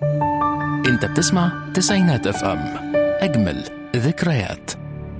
انت بتسمع تسعينات اف ام اجمل ذكريات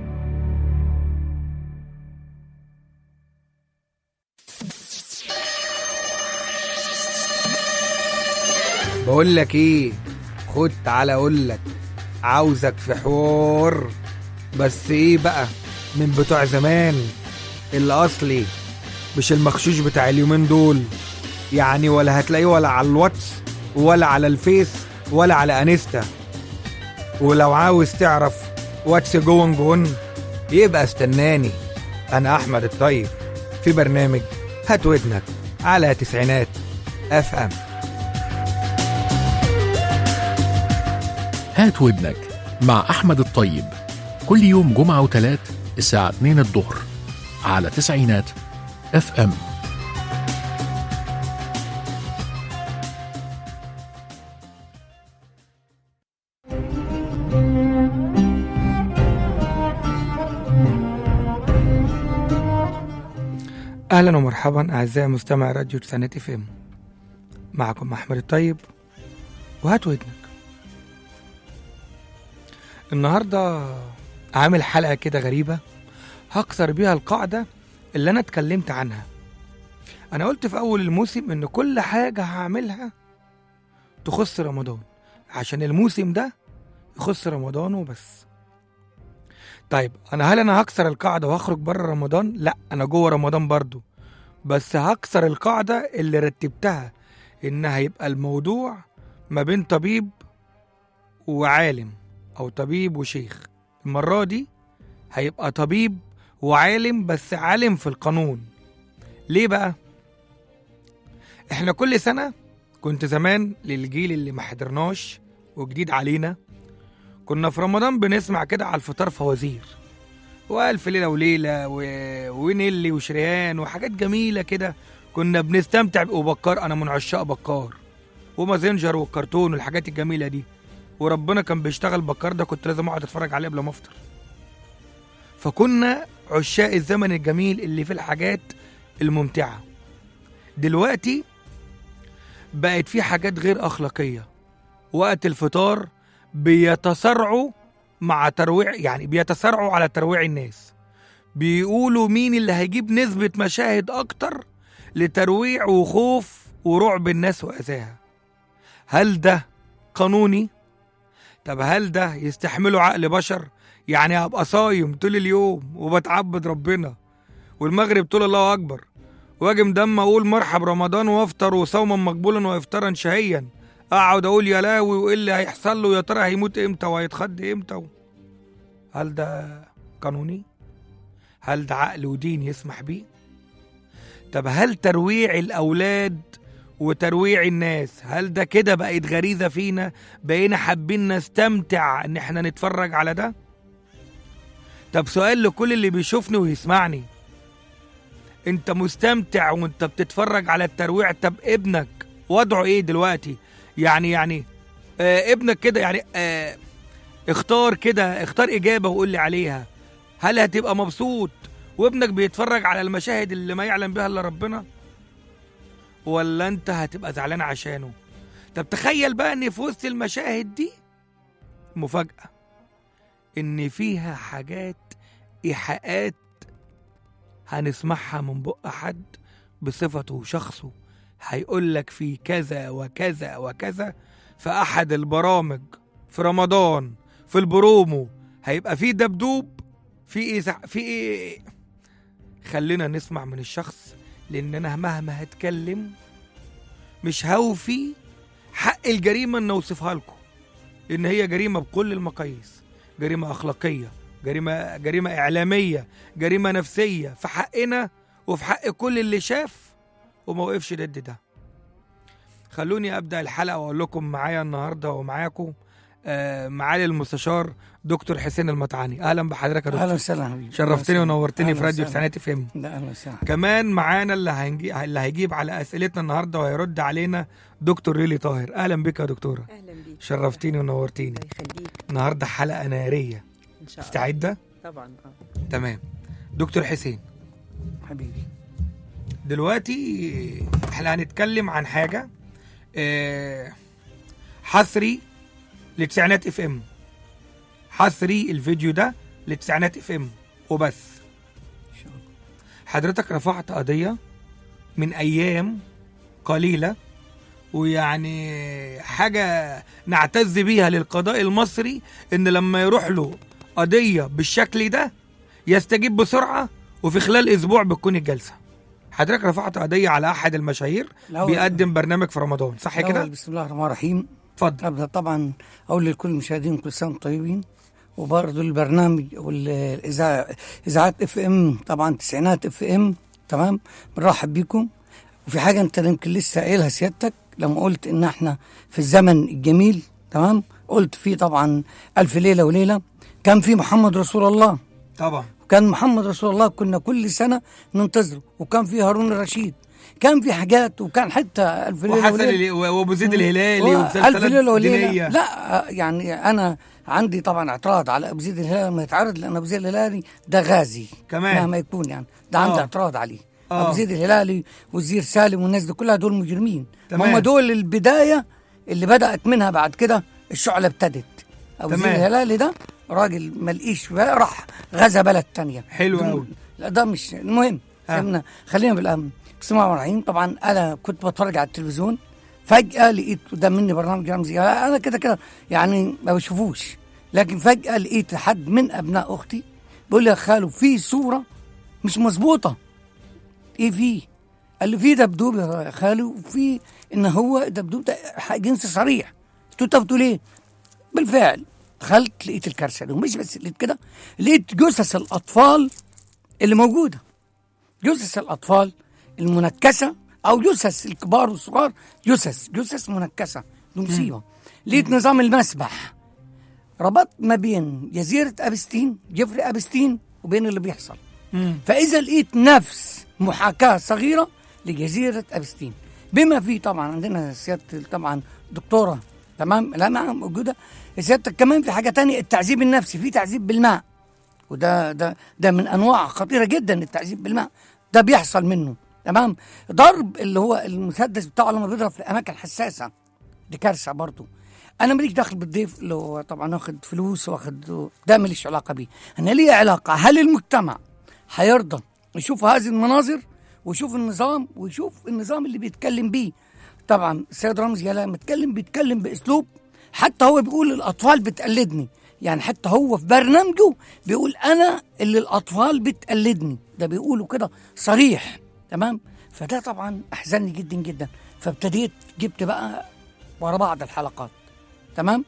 بقول لك ايه خد تعالى اقول لك عاوزك في حوار بس ايه بقى من بتوع زمان الاصلي مش المخشوش بتاع اليومين دول يعني ولا هتلاقيه ولا على الواتس ولا على الفيس ولا على انستا ولو عاوز تعرف واتس جوين جون يبقى استناني انا احمد الطيب في برنامج هات ودنك على تسعينات اف ام هات ودنك مع احمد الطيب كل يوم جمعة وثلاث الساعة 2 الظهر على تسعينات اف ام اهلا ومرحبا اعزائي مستمع راديو تسعينات اف ام معكم احمد الطيب وهات ودنك النهارده عامل حلقه كده غريبه هكسر بيها القاعده اللي انا اتكلمت عنها انا قلت في اول الموسم ان كل حاجه هعملها تخص رمضان عشان الموسم ده يخص رمضان وبس طيب انا هل انا هكسر القاعده وهخرج بره رمضان لا انا جوه رمضان برضو بس هكسر القاعده اللي رتبتها ان هيبقى الموضوع ما بين طبيب وعالم او طبيب وشيخ المره دي هيبقى طبيب وعالم بس عالم في القانون ليه بقى احنا كل سنه كنت زمان للجيل اللي ما حضرناش وجديد علينا كنا في رمضان بنسمع كده على الفطار فوازير والف ليله وليله و... ونيلي وشريان وحاجات جميله كده كنا بنستمتع وبكار انا من عشاق بكار ومازنجر والكرتون والحاجات الجميله دي وربنا كان بيشتغل بكار ده كنت لازم اقعد اتفرج عليه قبل ما افطر فكنا عشاق الزمن الجميل اللي فيه الحاجات الممتعه دلوقتي بقت في حاجات غير اخلاقيه وقت الفطار بيتسارعوا مع ترويع يعني بيتسارعوا على ترويع الناس بيقولوا مين اللي هيجيب نسبة مشاهد أكتر لترويع وخوف ورعب الناس وأذاها هل ده قانوني؟ طب هل ده يستحمله عقل بشر؟ يعني أبقى صايم طول اليوم وبتعبد ربنا والمغرب طول الله أكبر واجي مدم أقول مرحب رمضان وأفطر وصوما مقبولا وإفطارا شهيا اقعد اقول يا لاوي وايه اللي هيحصل له يا ترى هيموت امتى وهيتخض امتى و... هل ده قانوني هل ده عقل ودين يسمح بيه طب هل ترويع الاولاد وترويع الناس هل ده كده بقت غريزه فينا بقينا حابين نستمتع ان احنا نتفرج على ده طب سؤال لكل اللي بيشوفني ويسمعني انت مستمتع وانت بتتفرج على الترويع طب ابنك وضعه ايه دلوقتي يعني يعني آه ابنك كده يعني آه اختار كده اختار اجابه وقول لي عليها هل هتبقى مبسوط وابنك بيتفرج على المشاهد اللي ما يعلم بها الا ربنا ولا انت هتبقى زعلان عشانه طب تخيل بقى ان في وسط المشاهد دي مفاجاه ان فيها حاجات ايحاءات هنسمعها من بق حد بصفته وشخصه هيقول لك في كذا وكذا وكذا في احد البرامج في رمضان في البرومو هيبقى في دبدوب في ايه في ايه خلينا نسمع من الشخص لان انا مهما هتكلم مش هوفي حق الجريمه ان اوصفها لكم ان هي جريمه بكل المقاييس جريمه اخلاقيه جريمه جريمه اعلاميه جريمه نفسيه في حقنا وفي حق كل اللي شاف وما وقفش ضد ده خلوني ابدا الحلقه واقول لكم معايا النهارده ومعاكم آه معالي المستشار دكتور حسين المطعاني اهلا بحضرتك يا دكتور اهلا وسهلا حبيبي شرفتني أهلاً ونورتني أهلاً في راديو وسهلاً. تسعينات اف ام لا اهلا وسهلا كمان معانا اللي هنجي... اللي هيجيب على اسئلتنا النهارده وهيرد علينا دكتور ريلي طاهر اهلا بك يا دكتوره اهلا بيك شرفتيني ونورتيني الله يخليك النهارده حلقه ناريه ان شاء الله مستعده طبعا اه تمام دكتور حسين حبيبي دلوقتي احنا هنتكلم عن حاجه آه، حصري لتسعينات اف ام حصري الفيديو ده لتسعينات اف ام وبس حضرتك رفعت قضية من أيام قليلة ويعني حاجة نعتز بيها للقضاء المصري إن لما يروح له قضية بالشكل ده يستجيب بسرعة وفي خلال أسبوع بتكون الجلسة حضرتك رفعت قضية على أحد المشاهير الأول- بيقدم برنامج في رمضان صح الأول كده؟ بسم الله الرحمن الرحيم اتفضل أبدأ طبعا أقول لكل المشاهدين كل سنة وأنتم طيبين وبرضه البرنامج والإذاعة إذاعات اف ام طبعا تسعينات اف ام تمام بنرحب بيكم وفي حاجة أنت يمكن لسه قايلها سيادتك لما قلت إن إحنا في الزمن الجميل تمام قلت فيه طبعا ألف ليلة وليلة كان في محمد رسول الله طبعا وكان محمد رسول الله كنا كل سنة ننتظره وكان في هارون الرشيد كان في حاجات وكان حتى ألف ليلة وحسن وليلة ال- وابو زيد الهلالي و- ومسلسلات ألف ليلة وليلة دينية لا يعني أنا عندي طبعا اعتراض على أبو زيد الهلالي لما يتعرض لأن أبو زيد الهلالي ده غازي كمان. مهما يكون يعني ده عندي آه. اعتراض عليه آه. أبو زيد الهلالي وزير سالم والناس دي كلها دول مجرمين تمام. هم دول البداية اللي بدأت منها بعد كده الشعلة ابتدت أبو زيد تمام. الهلالي ده راجل ملقيش بقى، راح غزا بلد تانية حلو دول- أوي. لا ده مش المهم آه. خلينا خلينا بالامن بسم الله الرحمن الرحيم طبعا انا كنت بتفرج على التلفزيون فجاه لقيت قدام مني برنامج رمزي انا كده كده يعني ما بشوفوش لكن فجاه لقيت حد من ابناء اختي بيقول لي يا خالو في صوره مش مظبوطه ايه في قال لي في دبدوب يا خالو وفي ان هو دبدوب ده جنس صريح قلت له طب بتقول ايه بالفعل دخلت لقيت الكارثه دي ومش بس لقيت كده لقيت جثث الاطفال اللي موجوده جثث الاطفال المنكسه او جثث الكبار والصغار جثث جثث منكسه دي مصيبه لقيت نظام المسبح ربط ما بين جزيره ابستين جفري ابستين وبين اللي بيحصل مم. فاذا لقيت نفس محاكاه صغيره لجزيره ابستين بما فيه طبعا عندنا سياده طبعا دكتوره تمام لا معها موجوده سيادتك كمان في حاجه تانية التعذيب النفسي في تعذيب بالماء وده ده ده من انواع خطيره جدا التعذيب بالماء ده بيحصل منه تمام ضرب اللي هو المسدس بتاعه لما بيضرب في اماكن حساسه دي كارثه برضه انا ماليش دخل بالضيف اللي هو طبعا واخد فلوس واخد ده ماليش علاقه بيه انا لي علاقه هل المجتمع هيرضى يشوف هذه المناظر ويشوف النظام ويشوف النظام اللي بيتكلم بيه طبعا السيد رمزي لما اتكلم بيتكلم باسلوب حتى هو بيقول الاطفال بتقلدني يعني حتى هو في برنامجه بيقول انا اللي الاطفال بتقلدني ده بيقوله كده صريح تمام فده طبعا احزنني جدا جدا فابتديت جبت بقى ورا بعض الحلقات تمام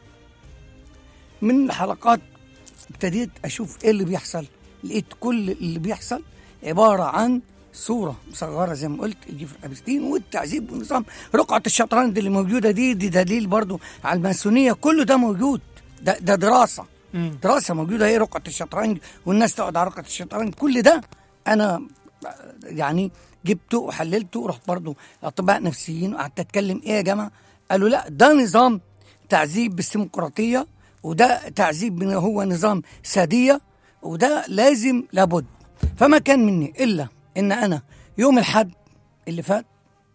من الحلقات ابتديت اشوف ايه اللي بيحصل لقيت كل اللي بيحصل عباره عن صوره مصغره زي ما قلت الجفر ابستين والتعذيب ونظام رقعه الشطرنج اللي موجوده دي دي دليل برضو على الماسونيه كله ده موجود ده ده دراسه مم. دراسه موجوده هي رقعه الشطرنج والناس تقعد على رقعه الشطرنج كل ده انا يعني جبته وحللته ورحت برضه اطباء نفسيين وقعدت اتكلم ايه يا جماعه قالوا لا ده نظام تعذيب بالديمقراطيه وده تعذيب من هو نظام ساديه وده لازم لابد فما كان مني الا ان انا يوم الحد اللي فات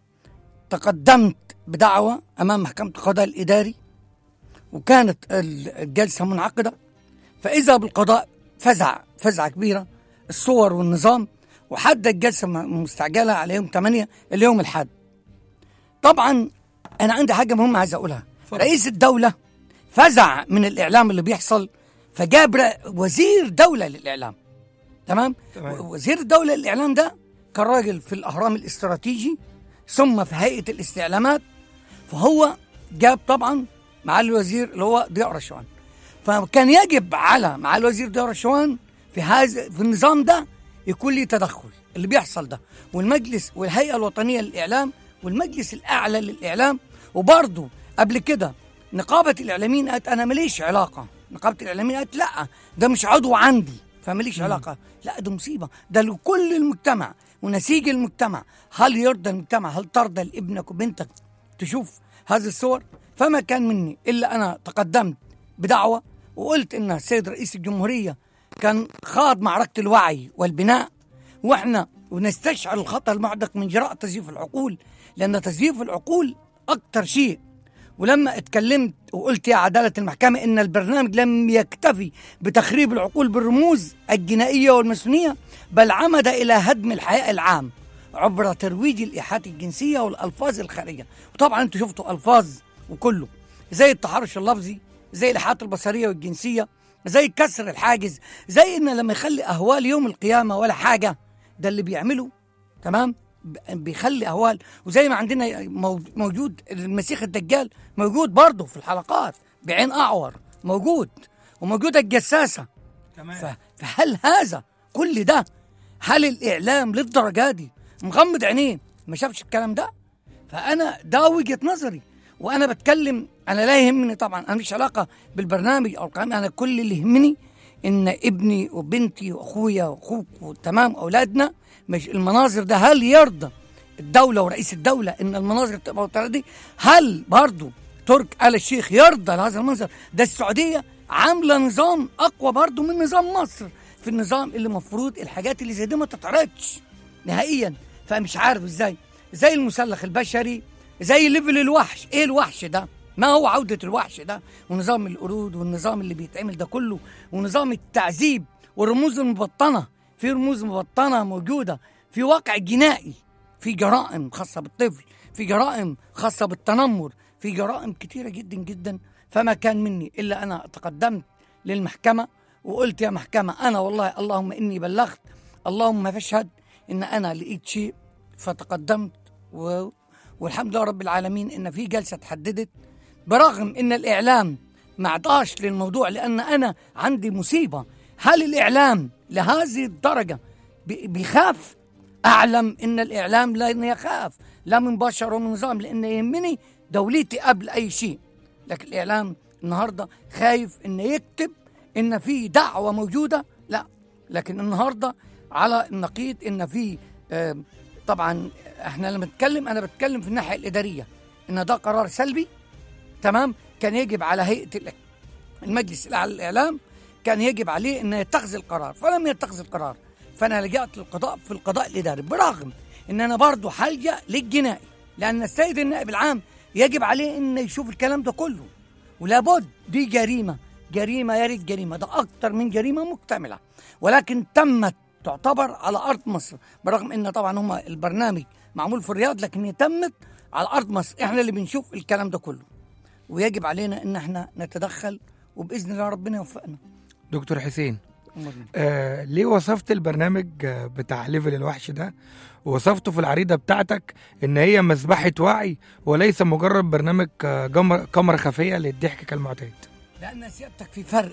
تقدمت بدعوه امام محكمه القضاء الاداري وكانت الجلسه منعقده فاذا بالقضاء فزع فزعه كبيره الصور والنظام وحدد الجلسه م- مستعجله على يوم 8 اليوم الحد طبعا انا عندي حاجه مهمه عايز اقولها اتفضل. رئيس الدوله فزع من الاعلام اللي بيحصل فجاب ر- وزير دوله للاعلام تمام تمام. و- وزير الدوله للاعلام ده كان راجل في الاهرام الاستراتيجي ثم في هيئه الاستعلامات فهو جاب طبعا مع الوزير اللي هو ضياء رشوان فكان يجب على مع الوزير ضياء رشوان في هذا في النظام ده يكون لي تدخل اللي بيحصل ده والمجلس والهيئه الوطنيه للاعلام والمجلس الاعلى للاعلام وبرضه قبل كده نقابه الاعلاميين قالت انا ماليش علاقه نقابه الاعلاميين قالت لا ده مش عضو عندي فماليش علاقه لا ده مصيبه ده لكل المجتمع ونسيج المجتمع هل يرضى المجتمع هل ترضى لابنك وبنتك تشوف هذه الصور فما كان مني الا انا تقدمت بدعوه وقلت ان السيد رئيس الجمهوريه كان خاض معركه الوعي والبناء واحنا ونستشعر الخطر المعدق من جراء تزييف العقول لان تزييف العقول اكثر شيء ولما اتكلمت وقلت يا عدالة المحكمة إن البرنامج لم يكتفي بتخريب العقول بالرموز الجنائية والماسونية بل عمد إلى هدم الحياء العام عبر ترويج الإيحاءات الجنسية والألفاظ الخارجة وطبعا أنتوا شفتوا ألفاظ وكله زي التحرش اللفظي زي الإيحاءات البصرية والجنسية زي كسر الحاجز زي إن لما يخلي أهوال يوم القيامة ولا حاجة ده اللي بيعمله تمام ب- بيخلي اهوال وزي ما عندنا مو- موجود المسيح الدجال موجود برضه في الحلقات بعين اعور موجود وموجوده الجساسه ف- فهل هذا كل ده هل الاعلام للدرجه دي مغمض عينيه ما شافش الكلام ده فانا ده وجهه نظري وانا بتكلم انا لا يهمني طبعا انا مش علاقه بالبرنامج او القائمة انا كل اللي يهمني ان ابني وبنتي واخويا واخوك وتمام اولادنا مش المناظر ده هل يرضى الدوله ورئيس الدوله ان المناظر تبقى بالطريقه دي هل برضه ترك ال الشيخ يرضى لهذا المنظر ده السعوديه عامله نظام اقوى برضه من نظام مصر في النظام اللي المفروض الحاجات اللي زي دي ما تتعرضش نهائيا فمش عارف ازاي زي المسلخ البشري زي ليفل الوحش ايه الوحش ده ما هو عودة الوحش ده ونظام القرود والنظام اللي بيتعمل ده كله ونظام التعذيب والرموز المبطنة في رموز مبطنة موجودة في واقع جنائي في جرائم خاصة بالطفل في جرائم خاصة بالتنمر في جرائم كتيرة جدا جدا فما كان مني إلا أنا تقدمت للمحكمة وقلت يا محكمة أنا والله اللهم إني بلغت اللهم فاشهد إن أنا لقيت شيء فتقدمت و... والحمد لله رب العالمين إن في جلسة تحددت برغم إن الإعلام ما عطاش للموضوع لأن أنا عندي مصيبة هل الإعلام لهذه الدرجة بي- بيخاف أعلم إن الإعلام لن يخاف لا من بشر ومن نظام لأن يهمني دولتي قبل أي شيء لكن الإعلام النهاردة خايف إنه يكتب إن في دعوة موجودة لا لكن النهاردة على النقيض إن في آه، طبعا احنا لما نتكلم انا بتكلم في الناحيه الاداريه ان ده قرار سلبي تمام كان يجب على هيئه ال- المجلس الاعلى للاعلام كان يجب عليه انه يتخذ القرار فلم يتخذ القرار فانا لجأت للقضاء في القضاء الاداري برغم ان انا برضه هلجأ للجنائي لان السيد النائب العام يجب عليه انه يشوف الكلام ده كله ولابد دي جريمه جريمه يا ريت جريمه ده اكتر من جريمه مكتمله ولكن تمت تعتبر على ارض مصر برغم ان طبعا هم البرنامج معمول في الرياض لكن هي تمت على ارض مصر احنا اللي بنشوف الكلام ده كله ويجب علينا ان احنا نتدخل وباذن الله ربنا يوفقنا دكتور حسين آه ليه وصفت البرنامج آه، بتاع ليفل الوحش ده ووصفته في العريضه بتاعتك ان هي مذبحه وعي وليس مجرد برنامج آه، جمر- كاميرا خفيه للضحك كالمعتاد لان سيادتك في فرق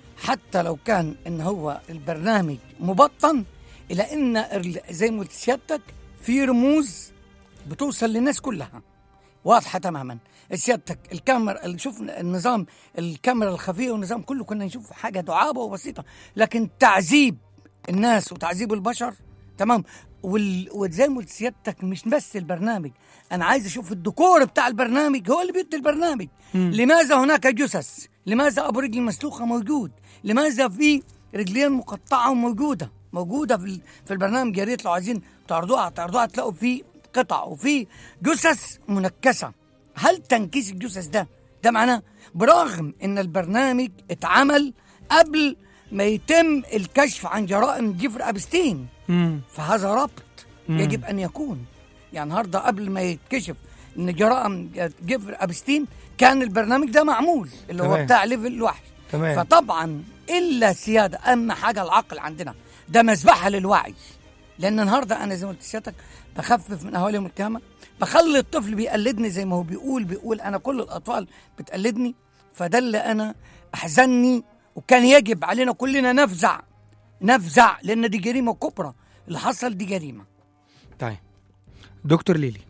حتى لو كان ان هو البرنامج مبطن الى ان ال- زي ما قلت سيادتك في رموز بتوصل للناس كلها واضحه تماما سيادتك الكاميرا اللي شوف النظام الكاميرا الخفيه والنظام كله كنا نشوف حاجه دعابه وبسيطه لكن تعذيب الناس وتعذيب البشر تمام وال... وزي ما قلت سيادتك مش بس البرنامج انا عايز اشوف الديكور بتاع البرنامج هو اللي بيدي البرنامج لماذا هناك جثث لماذا ابو رجل مسلوخه موجود لماذا في رجلين مقطعه موجوده موجوده في ال- في البرنامج يا ريت لو عايزين تعرضوها تعرضوها تلاقوا في قطع وفي جثث منكسه هل تنكيس الجثث ده ده معناه برغم ان البرنامج اتعمل قبل ما يتم الكشف عن جرائم جيفر ابستين فهذا ربط يجب ان يكون يعني النهارده قبل ما يتكشف ان جرائم جيفر ابستين كان البرنامج ده معمول اللي هو تمام. بتاع ليفل الوحش تمام. فطبعا الا سياده اهم حاجه العقل عندنا ده مذبحه للوعي لان النهارده انا زي ما قلت لسيادتك بخفف من اهوال يوم القيامه بخلي الطفل بيقلدني زي ما هو بيقول بيقول انا كل الاطفال بتقلدني فده اللي انا احزني وكان يجب علينا كلنا نفزع نفزع لان دي جريمه كبرى اللي حصل دي جريمه طيب دكتور ليلي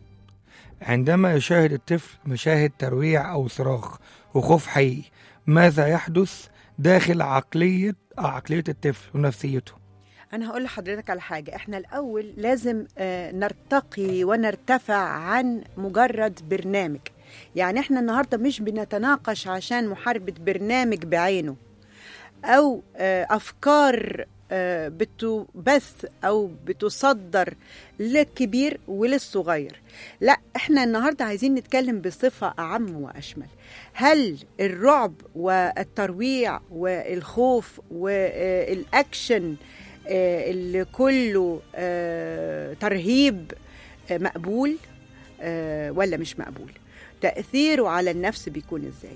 عندما يشاهد الطفل مشاهد ترويع أو صراخ وخوف حقيقي ماذا يحدث داخل عقلية عقلية الطفل ونفسيته أنا هقول لحضرتك على حاجة إحنا الأول لازم آه، نرتقي ونرتفع عن مجرد برنامج يعني إحنا النهاردة مش بنتناقش عشان محاربة برنامج بعينه أو آه، أفكار آه، بتبث او بتصدر للكبير وللصغير لا احنا النهارده عايزين نتكلم بصفه اعم واشمل هل الرعب والترويع والخوف والاكشن آه، اللي كله آه، ترهيب آه، مقبول آه، ولا مش مقبول تأثيره على النفس بيكون ازاي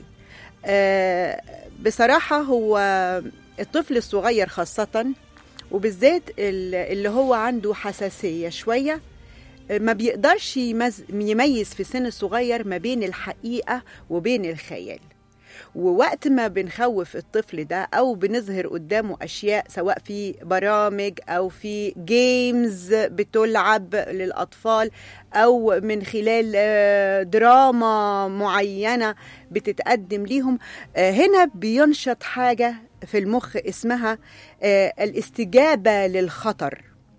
آه، بصراحة هو الطفل الصغير خاصة وبالذات ال- اللي هو عنده حساسية شوية آه، ما بيقدرش يمز- يميز في السن الصغير ما بين الحقيقة وبين الخيال ووقت ما بنخوف الطفل ده او بنظهر قدامه اشياء سواء في برامج او في جيمز بتلعب للاطفال او من خلال آه، دراما معينه بتتقدم ليهم آه، هنا بينشط حاجه في المخ اسمها آه، الاستجابه للخطر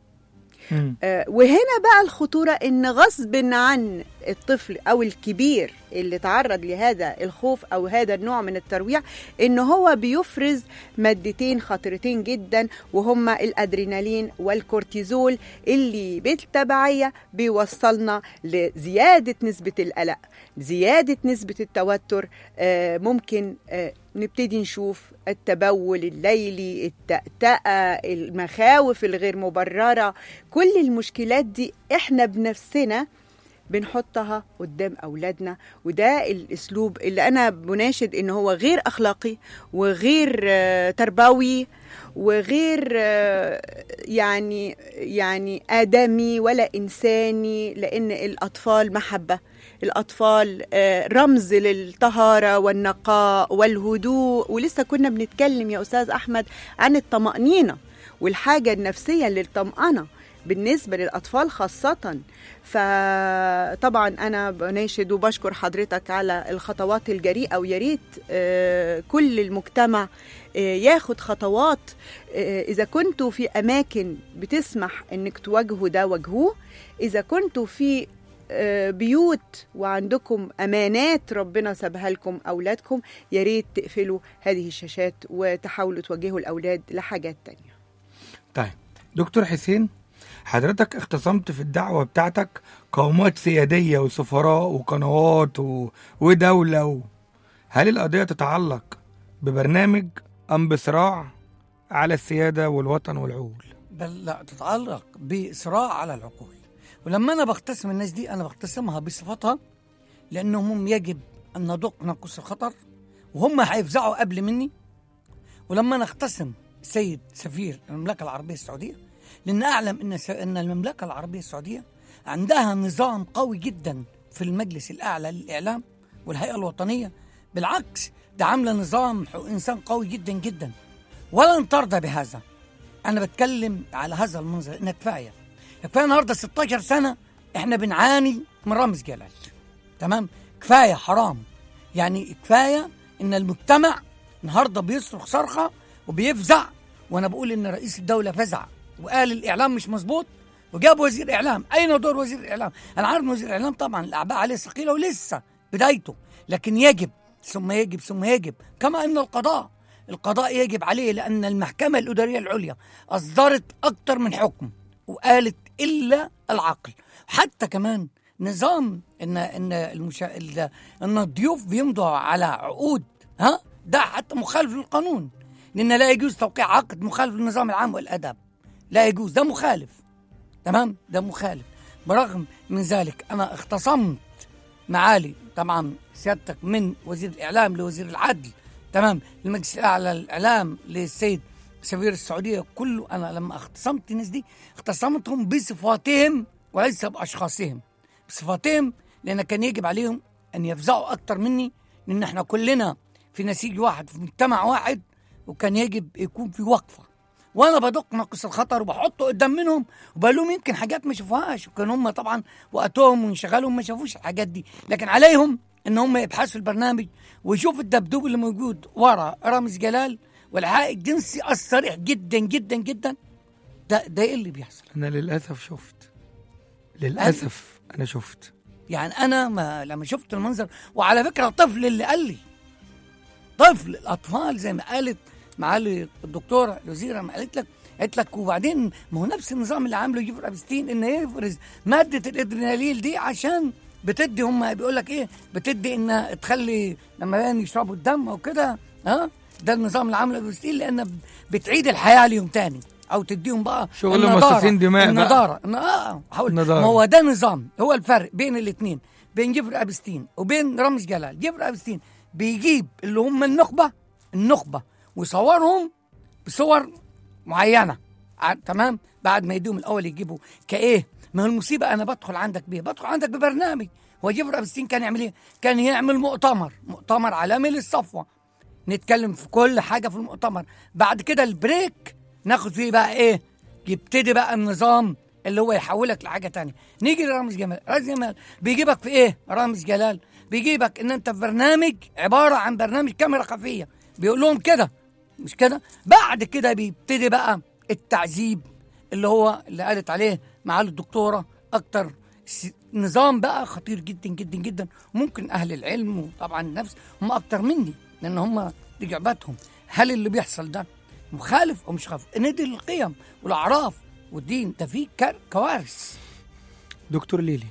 مم. آه، وهنا بقى الخطورة إن غصب عن الطفل أو الكبير اللي تعرض لهذا الخوف أو هذا النوع من الترويع إن هو بيفرز مادتين خطرتين جدا وهما الأدرينالين والكورتيزول اللي بالتبعية بيوصلنا لزيادة نسبة القلق زيادة نسبة التوتر آه، ممكن آه، نبتدي نشوف التبول الليلي التأتأة المخاوف الغير مبررة كل المشكلات دي احنا بنفسنا بنحطها قدام اولادنا وده الاسلوب اللي انا بناشد ان هو غير اخلاقي وغير آه، تربوي وغير آه، يعني يعني ادمي ولا انساني لان الاطفال محبه الاطفال آه، رمز للطهاره والنقاء والهدوء ولسه كنا بنتكلم يا استاذ احمد عن الطمانينه والحاجه النفسيه للطمانه بالنسبة للأطفال خاصة فطبعا أنا بناشد وبشكر حضرتك على الخطوات الجريئة ويا ريت آه، كل المجتمع آه، ياخد خطوات آه، إذا كنتوا في أماكن بتسمح إنك تواجهوا ده واجهوه إذا كنتوا في آه، بيوت وعندكم أمانات ربنا سابها لكم أولادكم يا ريت تقفلوا هذه الشاشات وتحاولوا توجهوا الأولاد لحاجات تانية طيب دكتور حسين حضرتك اختصمت في الدعوة بتاعتك قومات سيادية وسفراء وقنوات و... ودولة و... هل القضية تتعلق ببرنامج أم بصراع على السيادة والوطن والعقول بل لا تتعلق بصراع على العقول ولما انا بختصم الناس دي انا بختصمها بصفتها لانهم يجب ان ندق ناقوس الخطر وهم هيفزعوا قبل مني ولما انا اختصم السيد سفير المملكه العربيه السعوديه لان اعلم ان س- ان المملكه العربيه السعوديه عندها نظام قوي جدا في المجلس الاعلى للاعلام والهيئه الوطنيه بالعكس ده عامله نظام حقوق انسان قوي جدا جدا ولن ترضى بهذا انا بتكلم على هذا المنظر ان كفايه كفايه النهارده 16 سنه احنا بنعاني من رامز جلال تمام كفايه حرام يعني كفايه ان المجتمع النهارده بيصرخ صرخه وبيفزع وانا بقول ان رئيس الدوله فزع وقال الاعلام مش مظبوط وجاب وزير اعلام اين دور وزير الاعلام انا عارف ان وزير الاعلام طبعا الاعباء عليه ثقيله ولسه بدايته لكن يجب ثم يجب ثم يجب كما ان القضاء القضاء يجب عليه لان المحكمه الاداريه العليا اصدرت اكتر من حكم وقالت الا العقل حتى كمان نظام ان ان المشا... ال- ان الضيوف بيمضوا على عقود ها ده حتى مخالف للقانون لان لا يجوز توقيع عقد مخالف للنظام العام والاداب لا يجوز ده مخالف تمام ده مخالف برغم من ذلك انا اختصمت معالي طبعا سيادتك من وزير الاعلام لوزير العدل تمام المجلس الاعلى للاعلام للسيد سفير السعوديه كله انا لما اختصمت الناس دي اختصمتهم بصفاتهم وليس باشخاصهم بصفاتهم لان كان يجب عليهم ان يفزعوا اكتر مني لان احنا كلنا في نسيج واحد في مجتمع واحد وكان يجب يكون في وقفه وانا بدق ناقص الخطر وبحطه قدام منهم وبقول لهم يمكن حاجات ما شافوهاش وكان هم طبعا وقتهم وانشغالهم ما شافوش الحاجات دي لكن عليهم ان هم يبحثوا البرنامج ويشوفوا الدبدوب اللي موجود ورا رامز جلال والحقيقة الجنسي الصريح جدا جدا جدا ده ده ايه اللي بيحصل أنا للأسف شفت للأسف أنا شفت يعني انا ما لما شفت المنظر وعلى فكره طفل اللي قال لي طفل الاطفال زي ما قالت معالي الدكتوره الوزيره ما قالت لك قلت لك وبعدين ما هو نفس النظام اللي عامله جيفر ابستين ان يفرز ماده الادرينالين دي عشان بتدي هم بيقول لك ايه بتدي انها تخلي لما يعني يشربوا الدم او كده ها ده النظام اللي عامله ابستين لان بتعيد الحياه ليهم تاني او تديهم بقى شغل النضارة. مصاصين دماء بقى. النضاره الن- اه هقول النضارة. ما هو ده نظام هو الفرق بين الاثنين بين جبر ابستين وبين رامز جلال جبر ابستين بيجيب اللي هم النخبه النخبه ويصورهم بصور معينه ع- تمام بعد ما يديهم الاول يجيبوا كايه ما هو المصيبه انا بدخل عندك بيه بدخل عندك ببرنامج هو جبر ابستين كان يعمل ايه كان يعمل مؤتمر مؤتمر عالمي للصفوه نتكلم في كل حاجه في المؤتمر بعد كده البريك ناخد فيه بقى ايه يبتدي بقى النظام اللي هو يحولك لحاجه تانية نيجي لرامز جمال رامز جمال بيجيبك في ايه رامز جلال بيجيبك ان انت في برنامج عباره عن برنامج كاميرا خفيه بيقول لهم كده مش كده بعد كده بيبتدي بقى التعذيب اللي هو اللي قالت عليه معالي الدكتوره اكتر س- نظام بقى خطير جدا جدا جدا ممكن اهل العلم وطبعا النفس هم اكتر مني لان هم دي جعبتهم هل اللي بيحصل ده مخالف او مش خالف ان دي القيم والاعراف والدين ده فيه كار- كوارث دكتور ليلي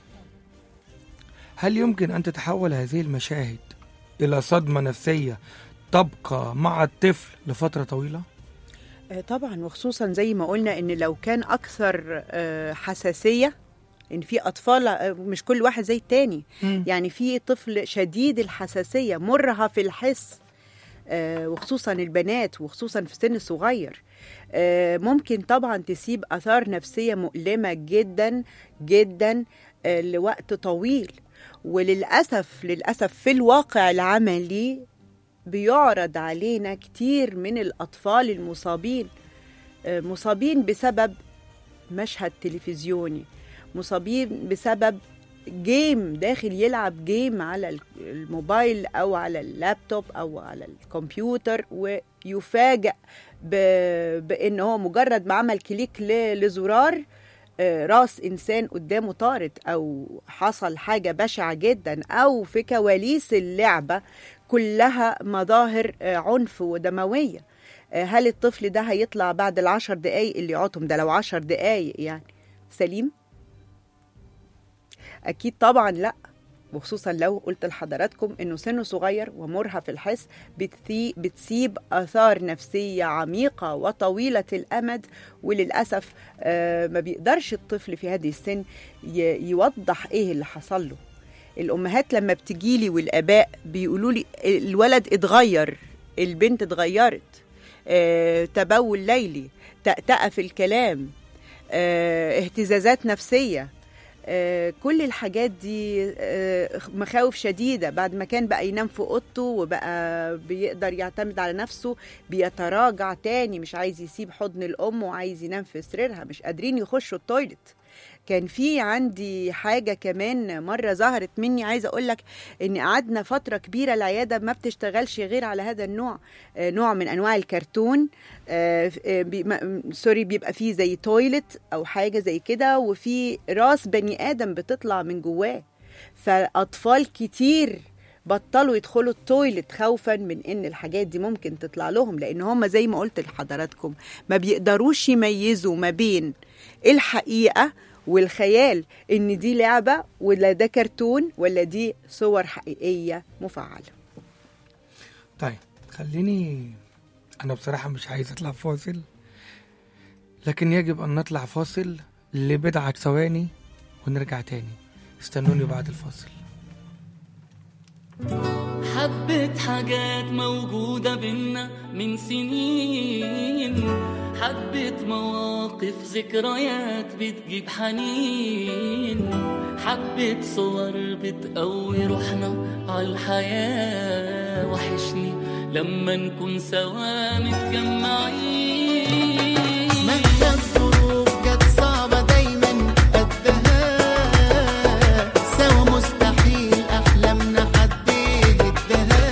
هل يمكن أن تتحول هذه المشاهد إلى صدمة نفسية تبقى مع الطفل لفترة طويلة؟ آه، طبعا وخصوصا زي ما قلنا ان لو كان اكثر آه، حساسيه ان في اطفال آه، مش كل واحد زي التاني مم. يعني في طفل شديد الحساسيه مرهف الحس آه، وخصوصا البنات وخصوصا في السن الصغير آه، ممكن طبعا تسيب اثار نفسيه مؤلمه جدا جدا آه، لوقت طويل وللاسف للاسف في الواقع العملي بيعرض علينا كتير من الأطفال المصابين آه، مصابين بسبب مشهد تلفزيوني مصابين بسبب جيم داخل يلعب جيم على ال- الموبايل أو على اللابتوب أو على الكمبيوتر ويفاجأ ب- بأن هو مجرد ما عمل كليك ل- لزرار آه، راس انسان قدامه طارت او حصل حاجه بشعه جدا او في كواليس اللعبه كلها مظاهر آه، عنف ودمويه آه، هل الطفل ده هيطلع بعد العشر دقايق اللي يقعدهم ده لو عشر دقايق يعني سليم اكيد طبعا لا وخصوصا لو قلت لحضراتكم انه سنه صغير ومرهف الحس بتثي- بتسيب اثار نفسيه عميقه وطويله الامد وللاسف آه، ما بيقدرش الطفل في هذه السن ي- يوضح ايه اللي حصل له الامهات لما بتجيلي والاباء بيقولوا لي الولد اتغير البنت اتغيرت آه، تبول ليلي تأتأة في الكلام آه، اهتزازات نفسيه آه، كل الحاجات دي آه، مخاوف شديدة بعد ما كان بقى ينام في أوضته وبقى بيقدر يعتمد على نفسه بيتراجع تاني مش عايز يسيب حضن الأم وعايز ينام في سريرها مش قادرين يخشوا التويلت كان في عندي حاجة كمان مرة ظهرت مني عايزة أقول لك إن قعدنا فترة كبيرة العيادة ما بتشتغلش غير على هذا النوع آه، نوع من أنواع الكرتون آه، آه، بي- ما- سوري بيبقى فيه زي تويلت أو حاجة زي كده وفي راس بني آدم بتطلع من جواه فأطفال كتير بطلوا يدخلوا التويلت خوفا من ان الحاجات دي ممكن تطلع لهم لان هم زي ما قلت لحضراتكم ما بيقدروش يميزوا ما بين الحقيقه والخيال ان دي لعبه ولا ده كرتون ولا دي صور حقيقيه مفعله طيب خليني أنا بصراحة مش عايز أطلع فاصل لكن يجب أن نطلع فاصل لبضعة ثواني ونرجع تاني استنوني بعد الفاصل حبة حاجات موجودة بينا من سنين حبة مواقف ذكريات بتجيب حنين حبة صور بتقوي روحنا عالحياة وحشني لما نكون سوا متجمعين مهما الظروف جت صعبة دايما قدها سوا مستحيل أحلامنا حد يهدها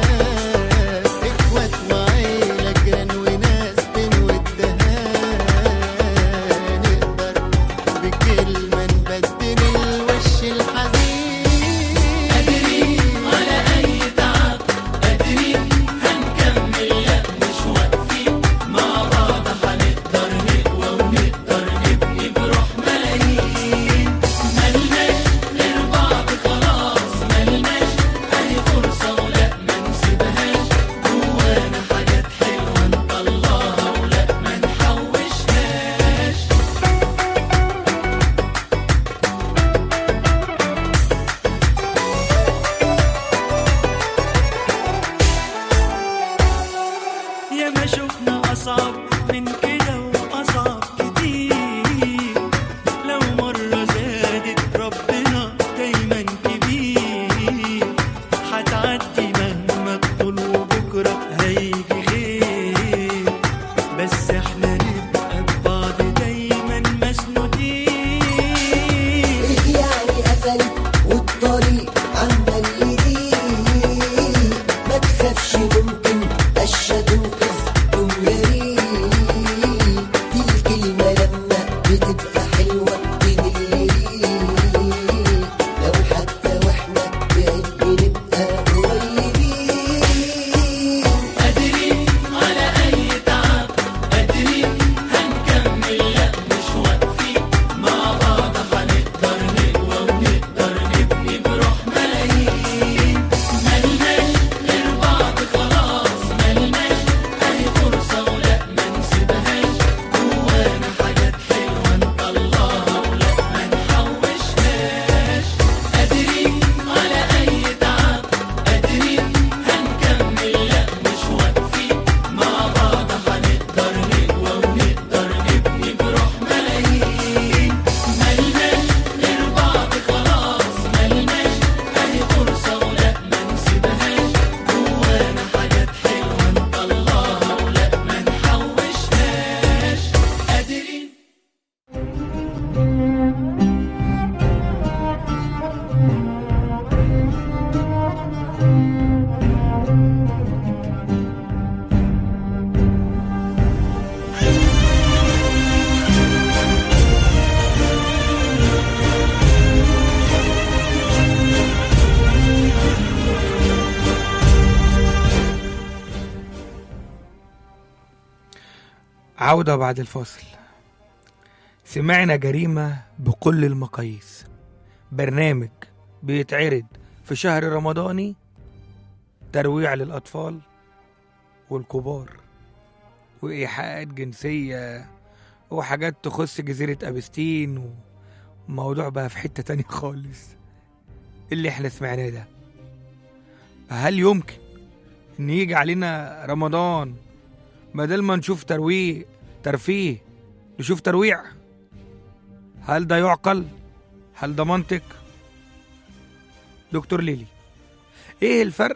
إخوات وعيلة جيران وناس بنودها نقدر بكلمة نبدل الوش الحزين قادرين على أي تعب قادرين هنكمل لا مش واقفين مع عودة بعد الفاصل سمعنا جريمة بكل المقاييس برنامج بيتعرض في شهر رمضاني ترويع للأطفال والكبار وإيحاءات جنسية وحاجات تخص جزيرة أبستين وموضوع بقى في حتة تانية خالص اللي احنا سمعناه ده هل يمكن ان يجي علينا رمضان بدل ما نشوف ترويع ترفيه نشوف ترويع هل ده يعقل هل ده منطق دكتور ليلي ايه الفرق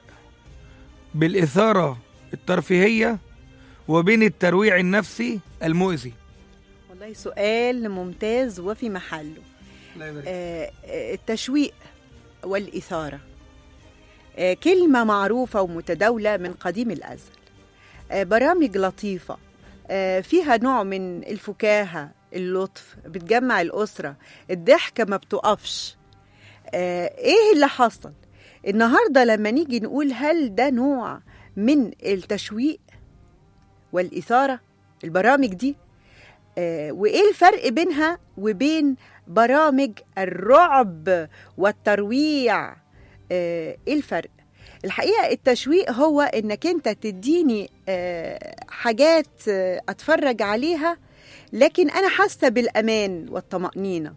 بالاثاره الترفيهيه وبين الترويع النفسي المؤذي والله سؤال ممتاز وفي محله آه، آه، التشويق والإثارة آه، كلمة معروفة ومتداولة من قديم الأزل آه، برامج لطيفة آه، فيها نوع من الفكاهة اللطف بتجمع الأسرة الضحكة ما بتقفش آه، إيه اللي حصل النهاردة لما نيجي نقول هل ده نوع من التشويق والإثارة البرامج دي آه، وإيه الفرق بينها وبين برامج الرعب والترويع آه، ايه الفرق الحقيقه التشويق هو انك انت تديني آه، حاجات آه، اتفرج عليها لكن انا حاسه بالامان والطمانينه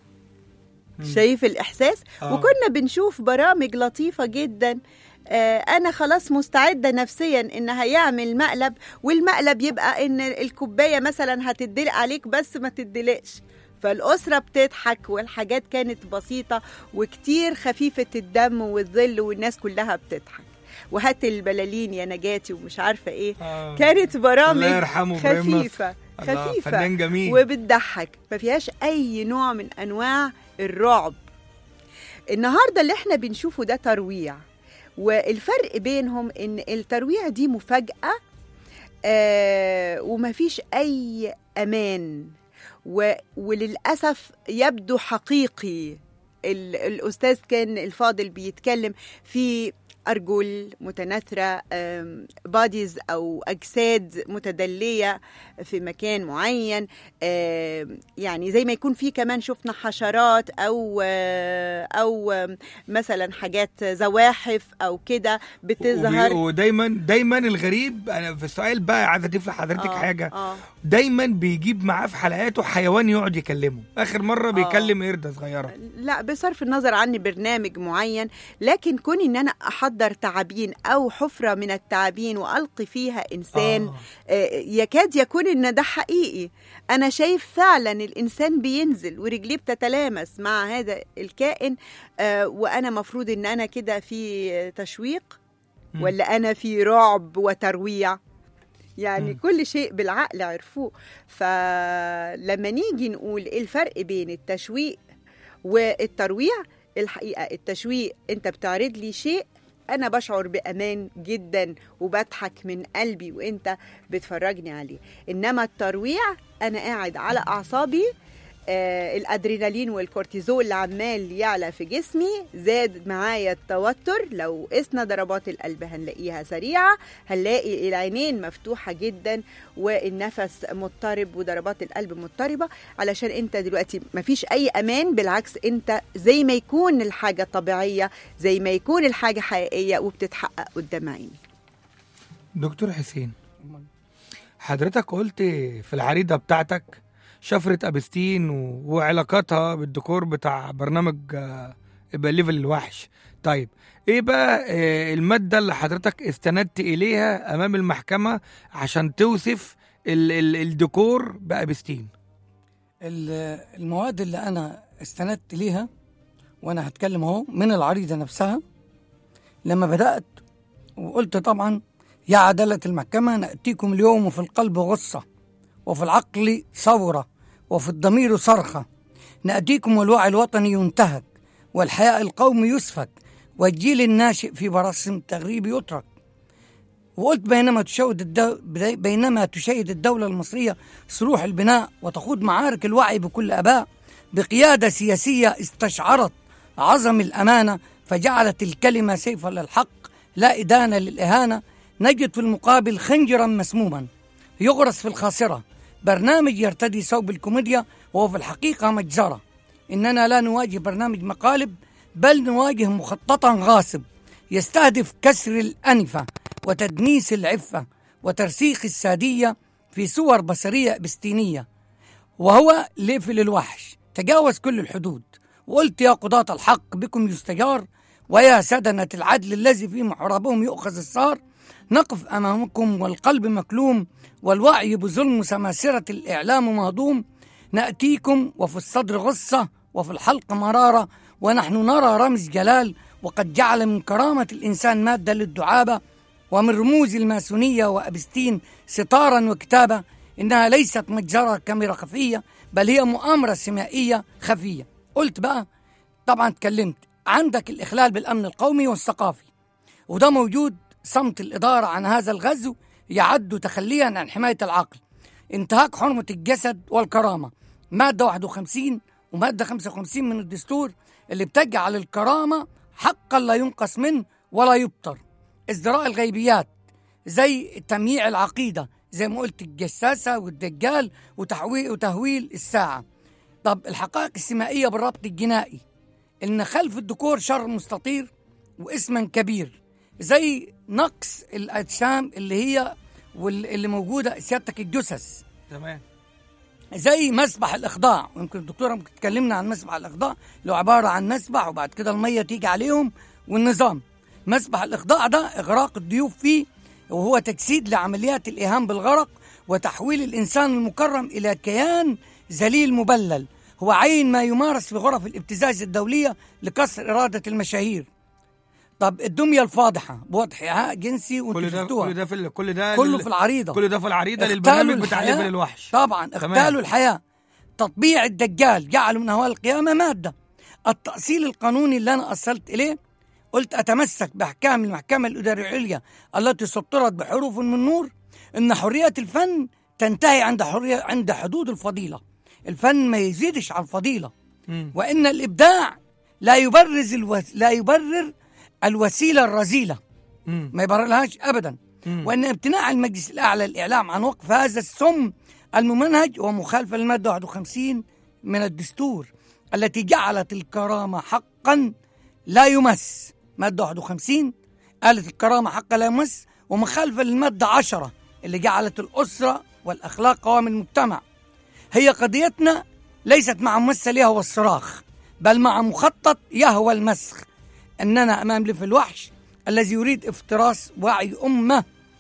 شايف الاحساس آه. وكنا بنشوف برامج لطيفه جدا آه، انا خلاص مستعده نفسيا ان هيعمل مقلب والمقلب يبقى ان الكوبايه مثلا هتدلق عليك بس ما تدلقش فالأسرة بتضحك والحاجات كانت بسيطة وكتير خفيفة الدم والظل والناس كلها بتضحك وهات البلالين يا نجاتي ومش عارفة ايه آه. كانت برامج الله يرحمه إبراهيم نصر. خفيفة الله، خفيفة فنان جميل. وبتضحك ما فيهاش أي نوع من أنواع الرعب النهارده اللي احنا بنشوفه ده ترويع والفرق بينهم ان الترويع دي مفاجأة آه ومفيش أي أمان و وللأسف يبدو حقيقي ال- الأستاذ كان الفاضل بيتكلم في أرجل متناثرة باديز أو أجساد متدلية في مكان معين آم، يعني زي ما يكون في كمان شفنا حشرات أو آه، أو آم، مثلا حاجات زواحف أو كده بتظهر وبي- ودايما دايما الغريب انا في السؤال بقى عايز اضيف لحضرتك آه، حاجه آه. دايما بيجيب معاه في حلقاته حيوان يقعد يكلمه اخر مره بيكلم قرده صغيره لا بصرف النظر عن برنامج معين لكن كوني ان انا احضر تعابين او حفره من التعابين والقي فيها انسان آه. آه. يكاد يكون ان ده حقيقي انا شايف فعلا الانسان بينزل ورجليه بتتلامس مع هذا الكائن آه وانا مفروض ان انا كده في تشويق ولا انا في رعب وترويع يعني مم. كل شيء بالعقل عرفوه فلما نيجي نقول إيه الفرق بين التشويق والترويع الحقيقة التشويق انت بتعرض لي شيء انا بشعر بامان جدا وبضحك من قلبي وانت بتفرجني عليه انما الترويع انا قاعد على اعصابي آه الادرينالين والكورتيزول اللي عمال يعلى في جسمي زاد معايا التوتر لو قسنا ضربات القلب هنلاقيها سريعه هنلاقي العينين مفتوحه جدا والنفس مضطرب وضربات القلب مضطربه علشان انت دلوقتي مفيش اي امان بالعكس انت زي ما يكون الحاجه طبيعيه زي ما يكون الحاجه حقيقيه وبتتحقق قدام عيني دكتور حسين حضرتك قلت في العريضه بتاعتك شفره ابستين و... وعلاقاتها بالديكور بتاع برنامج آه، يبقى ليفل الوحش طيب ايه بقى آه، الماده اللي حضرتك استندت اليها امام المحكمه عشان توصف ال... ال... الديكور بابستين ال- المواد اللي انا استندت ليها وانا هتكلم اهو من العريضه نفسها لما بدات وقلت طبعا يا عداله المحكمه ناتيكم اليوم وفي القلب غصه وفي العقل ثوره وفي الضمير صرخه ناتيكم والوعي الوطني ينتهك والحياء القومي يسفك والجيل الناشئ في براسم تغريب يترك وقلت بينما تشاهد الدو... بينما تشاهد الدولة المصرية صروح البناء وتخوض معارك الوعي بكل أباء بقيادة سياسية استشعرت عظم الأمانة فجعلت الكلمة سيفا للحق لا إدانة للإهانة نجد في المقابل خنجرا مسموما يغرس في الخاصرة برنامج يرتدي ثوب الكوميديا وهو في الحقيقة مجزرة إننا لا نواجه برنامج مقالب بل نواجه مخططا غاصب يستهدف كسر الأنفة وتدنيس العفة وترسيخ السادية في صور بصرية إبستينية وهو ليفل الوحش تجاوز كل الحدود وقلت يا قضاة الحق بكم يستجار ويا سدنة العدل الذي في محرابهم يؤخذ الصار نقف أمامكم والقلب مكلوم والوعي بظلم سماسرة الإعلام مهضوم نأتيكم وفي الصدر غصة وفي الحلق مرارة ونحن نرى رمز جلال وقد جعل من كرامة الإنسان مادة للدعابة ومن رموز الماسونية وأبستين ستارا وكتابة إنها ليست مجزرة كاميرا خفية بل هي مؤامرة سيمائية خفية قلت بقى طبعا اتكلمت عندك الإخلال بالأمن القومي والثقافي وده موجود صمت الإدارة عن هذا الغزو يعد تخليا عن حماية العقل انتهاك حرمة الجسد والكرامة مادة 51 ومادة 55 من الدستور اللي بتجعل الكرامة حقا لا ينقص منه ولا يبطر ازدراء الغيبيات زي تمييع العقيدة زي ما قلت الجساسة والدجال وتحويل وتهويل الساعة طب الحقائق السيمائية بالربط الجنائي إن خلف الديكور شر مستطير واسما كبير زي نقص الأجسام اللي هي واللي موجودة سيادتك الجثث تمام زي مسبح الإخضاع ويمكن الدكتورة ممكن تكلمنا عن مسبح الإخضاع اللي هو عبارة عن مسبح وبعد كده المية تيجي عليهم والنظام مسبح الإخضاع ده إغراق الضيوف فيه وهو تجسيد لعمليات الإيهام بالغرق وتحويل الإنسان المكرم إلى كيان ذليل مبلل هو عين ما يمارس في غرف الابتزاز الدولية لكسر إرادة المشاهير طب الدمية الفاضحة بوضع إيحاء جنسي وانتوا كل ده شفتوها كل ده في ال- كل ده كله لل- في العريضة كل ده في العريضه اغتالوا للبرنامج بتاع الحياة. ليفل الوحش طبعا تمام. اغتالوا الحياة تطبيع الدجال جعلوا من أهوال القيامة مادة التأصيل القانوني اللي أنا أصلت إليه قلت أتمسك بأحكام المحكمة الإدارية العليا التي سطرت بحروف من نور إن حرية الفن تنتهي عند حرية عند حدود الفضيلة الفن ما يزيدش على الفضيلة مم. وإن الإبداع لا يبرز الو... لا يبرر الوسيلة الرذيلة مم. ما يبررلهاش ابدا مم. وان امتناع المجلس الاعلى للاعلام عن وقف هذا السم الممنهج ومخالفه للماده 51 من الدستور التي جعلت الكرامه حقا لا يمس ماده 51 قالت الكرامه حقا لا يمس ومخالفه للماده 10 اللي جعلت الاسره والاخلاق قوام المجتمع هي قضيتنا ليست مع ممثل يهوى الصراخ بل مع مخطط يهوى المسخ أننا أمام لف الوحش الذي يريد افتراس وعي أمة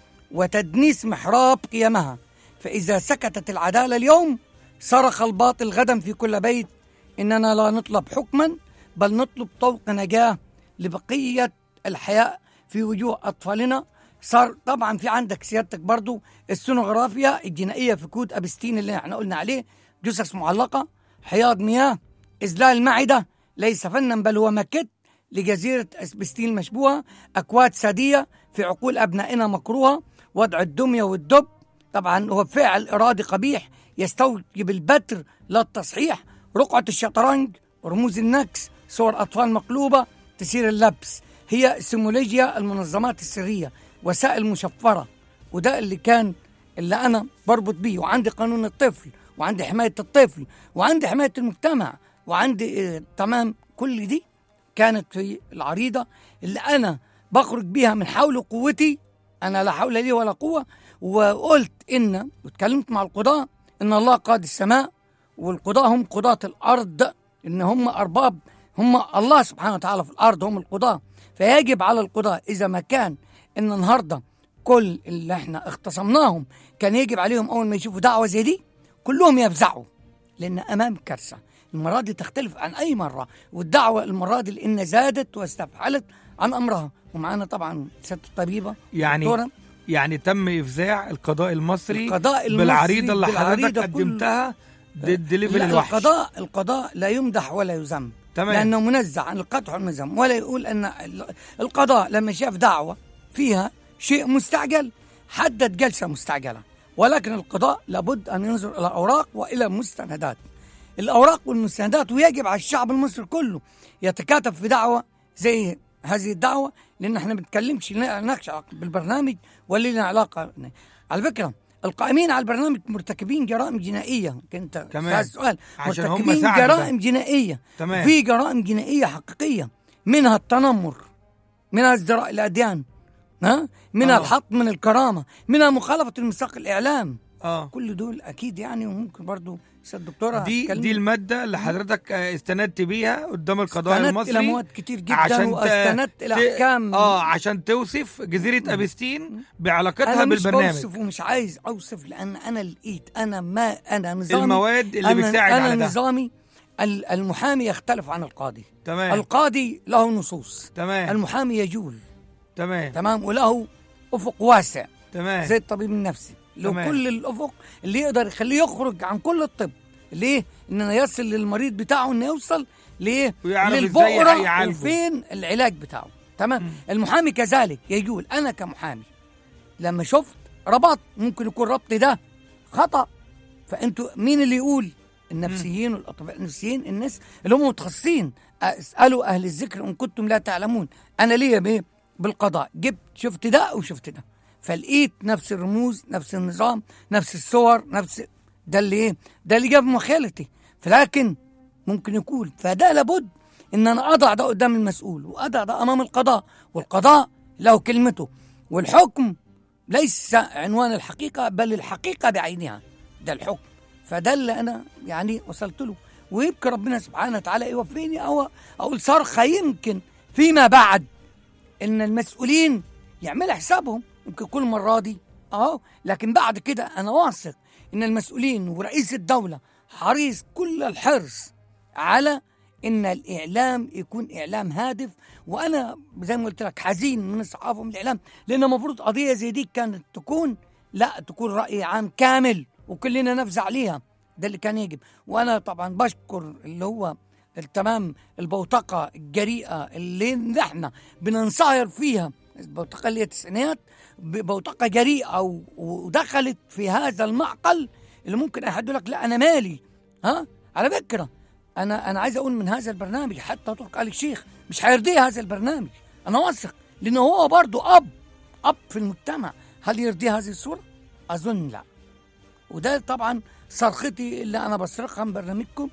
وتدنيس محراب قيمها فإذا سكتت العدالة اليوم صرخ الباطل غدا في كل بيت إننا لا نطلب حكما بل نطلب طوق نجاة لبقية الحياة في وجوه أطفالنا صار طبعا في عندك سيادتك برضو السونوغرافيا الجنائية في كود أبستين اللي احنا قلنا عليه جثث معلقة حياض مياه إزلال معدة ليس فنا بل هو ماكيت لجزيرة أسبستين المشبوهة أكواد سادية في عقول أبنائنا مكروهة وضع الدمية والدب طبعا هو فعل إرادي قبيح يستوجب البتر لا التصحيح رقعة الشطرنج رموز النكس صور أطفال مقلوبة تسير اللبس هي سيمولوجيا المنظمات السرية وسائل مشفرة وده اللي كان اللي أنا بربط بيه وعندي قانون الطفل وعندي حماية الطفل وعندي حماية المجتمع وعندي آه تمام كل دي كانت في العريضة اللي أنا بخرج بيها من حول قوتي أنا لا حول لي ولا قوة وقلت إن واتكلمت مع القضاة إن الله قاد السماء والقضاة هم قضاة الأرض إن هم أرباب هم الله سبحانه وتعالى في الأرض هم القضاة فيجب على القضاة إذا ما كان إن النهاردة كل اللي احنا اختصمناهم كان يجب عليهم أول ما يشوفوا دعوة زي دي كلهم يفزعوا لأن أمام كارثة المرة دي تختلف عن أي مرة والدعوة المرة دي لأن زادت واستفحلت عن أمرها ومعانا طبعا ست الطبيبة يعني دكتورة يعني تم افزاع القضاء المصري القضاء المصري بالعريضه اللي حضرتك بالعريضة كل- قدمتها ضد ليفل لا الوحش القضاء القضاء لا يمدح ولا يذم تمام. لأنه منزه عن القطع والنظام ولا يقول أن ال- القضاء لما شاف دعوة فيها شيء مستعجل حدد جلسة مستعجلة ولكن القضاء لابد أن ينظر إلى الأوراق وإلى مستندات الأوراق والمستندات ويجب على الشعب المصري كله يتكاتف في دعوة زي هذه الدعوة لأن احنا ما بنتكلمش نناقش بالبرنامج ولا لنا علاقة على فكرة القائمين على البرنامج مرتكبين جرائم جنائيه كنت تمام. هذا السؤال عشان هم مرتكبين ساعدوا ده. جرائم جنائيه تمام. في جرائم جنائيه حقيقيه منها التنمر منها ازدراء الاديان ها منها آه. الحط من الكرامه منها مخالفه الميثاق الاعلام اه كل دول اكيد يعني وممكن برضو سيد الدكتوره دي تكلمني. دي الماده اللي حضرتك آه، استندت بيها قدام القضاء استندت المصري الى مواد كتير جدا عشان ت- واستندت الى ت- احكام اه عشان توصف جزيره ابستين بعلاقتها انا مش بالبرنامج بوصف ومش عايز اوصف لان انا لقيت انا ما انا نظامي المواد اللي أنا بتساعد أنا على ده. نظامي ال- المحامي يختلف عن القاضي تمام القاضي له نصوص تمام المحامي يجول تمام تمام وله افق واسع تمام زي الطبيب النفسي له تمام. كل الافق اللي يقدر يخليه يخرج عن كل الطب ليه؟ اننا يصل للمريض بتاعه انه يوصل ليه؟ ويعرف إزاي للبؤرة يعالجه. وفين العلاج بتاعه تمام المحامي كذلك يقول انا كمحامي لما شفت ربط ممكن يكون ربط ده خطا فانتوا مين اللي يقول النفسيين والاطباء النفسيين الناس اللي هم متخصصين اسالوا اهل الذكر ان كنتم لا تعلمون انا ليا بايه بالقضاء جبت شفت ده وشفت ده فلقيت نفس الرموز نفس النظام نفس الصور نفس ده اللي ايه ده اللي جاب مخالتي فلكن ممكن يكون فده لابد ان انا اضع ده قدام المسؤول واضع ده امام القضاء والقضاء له كلمته والحكم ليس عنوان الحقيقه بل الحقيقه بعينها ده الحكم فده اللي انا يعني وصلت له ويمكن ربنا سبحانه وتعالى يوفيني او اقول صرخه يمكن فيما بعد ان المسؤولين يعملوا حسابهم يمكن كل مره دي اهو لكن بعد كده انا واثق ان المسؤولين ورئيس الدوله حريص كل الحرص على ان الاعلام يكون اعلام هادف وانا زي ما قلت لك حزين من الصحافه ومن الاعلام لان المفروض قضيه زي دي كانت تكون لا تكون راي عام كامل وكلنا نفزع عليها ده اللي كان يجب وانا طبعا بشكر اللي هو التمام البوتقه الجريئه اللي نحن بننصهر فيها البوتقه اللي هي التسعينات بوتقه جريئه و- ودخلت في هذا المعقل اللي ممكن احد يقول لك لا انا مالي ها على فكره انا انا عايز اقول من هذا البرنامج حتى ترك آل الشيخ مش هيرضيه هذا البرنامج انا واثق لانه هو برضه اب اب في المجتمع هل يرضيه هذه الصوره؟ اظن لا وده طبعا صرختي اللي انا بصرخها من برنامجكم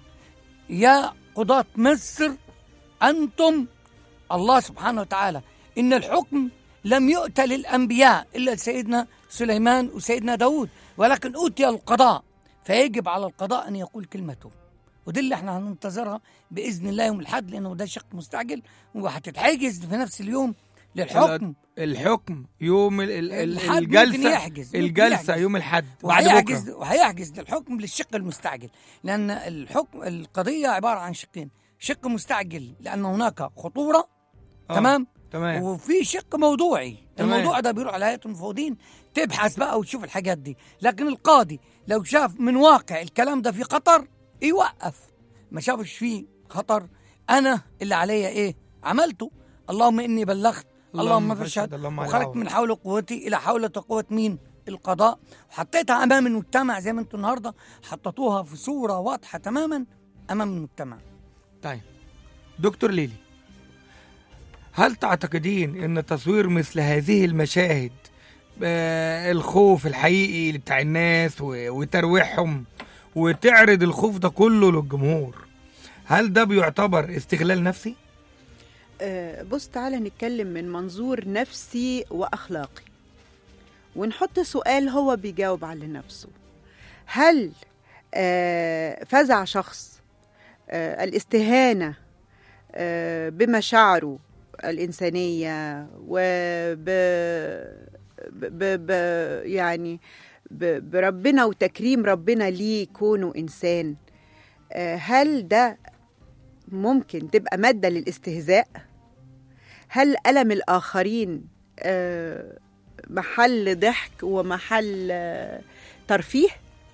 يا قضاة مصر انتم الله سبحانه وتعالى ان الحكم لم يؤت للانبياء الا لسيدنا سليمان وسيدنا داود ولكن اوتي القضاء فيجب على القضاء ان يقول كلمته ودي اللي احنا هننتظرها باذن الله يوم الاحد لانه ده شق مستعجل وهتتحجز في نفس اليوم للحكم الحكم يوم ال- ال- ال- الحد ممكن الجلسه يحجز، ممكن الجلسه يحجز. يوم الحد بعد وهيحجز بكره وهيحجز للحكم للشق المستعجل لان الحكم القضيه عباره عن شقين شق مستعجل لان هناك خطوره آه، تمام تمام وفي شق موضوعي تمام. الموضوع ده بيروح على هيئه المفوضين تبحث بقى وتشوف الحاجات دي لكن القاضي لو شاف من واقع الكلام ده في خطر يوقف ما شافش فيه خطر انا اللي عليا ايه عملته اللهم اني بلغت اللهم اللهم فاشهد فاشهد، اللهم على وخرجت عون. من حول قوتي الى حول قوه مين القضاء وحطيتها امام المجتمع زي ما انتم النهارده حطيتوها في صوره واضحه تماما امام المجتمع طيب دكتور ليلي هل تعتقدين ان تصوير مثل هذه المشاهد آه، الخوف الحقيقي بتاع الناس و- وترويحهم وتعرض الخوف ده كله للجمهور هل ده بيعتبر استغلال نفسي؟ آه، بص تعالى نتكلم من منظور نفسي وأخلاقي ونحط سؤال هو بيجاوب على نفسه هل آه، فزع شخص آه، الاستهانة آه، بمشاعره الإنسانية وب ب... ب... ب... يعني ب... بربنا وتكريم ربنا ليه كونه إنسان آه، هل ده ممكن تبقى مادة للاستهزاء؟ هل ألم الآخرين آه، محل ضحك ومحل آه، ترفيه؟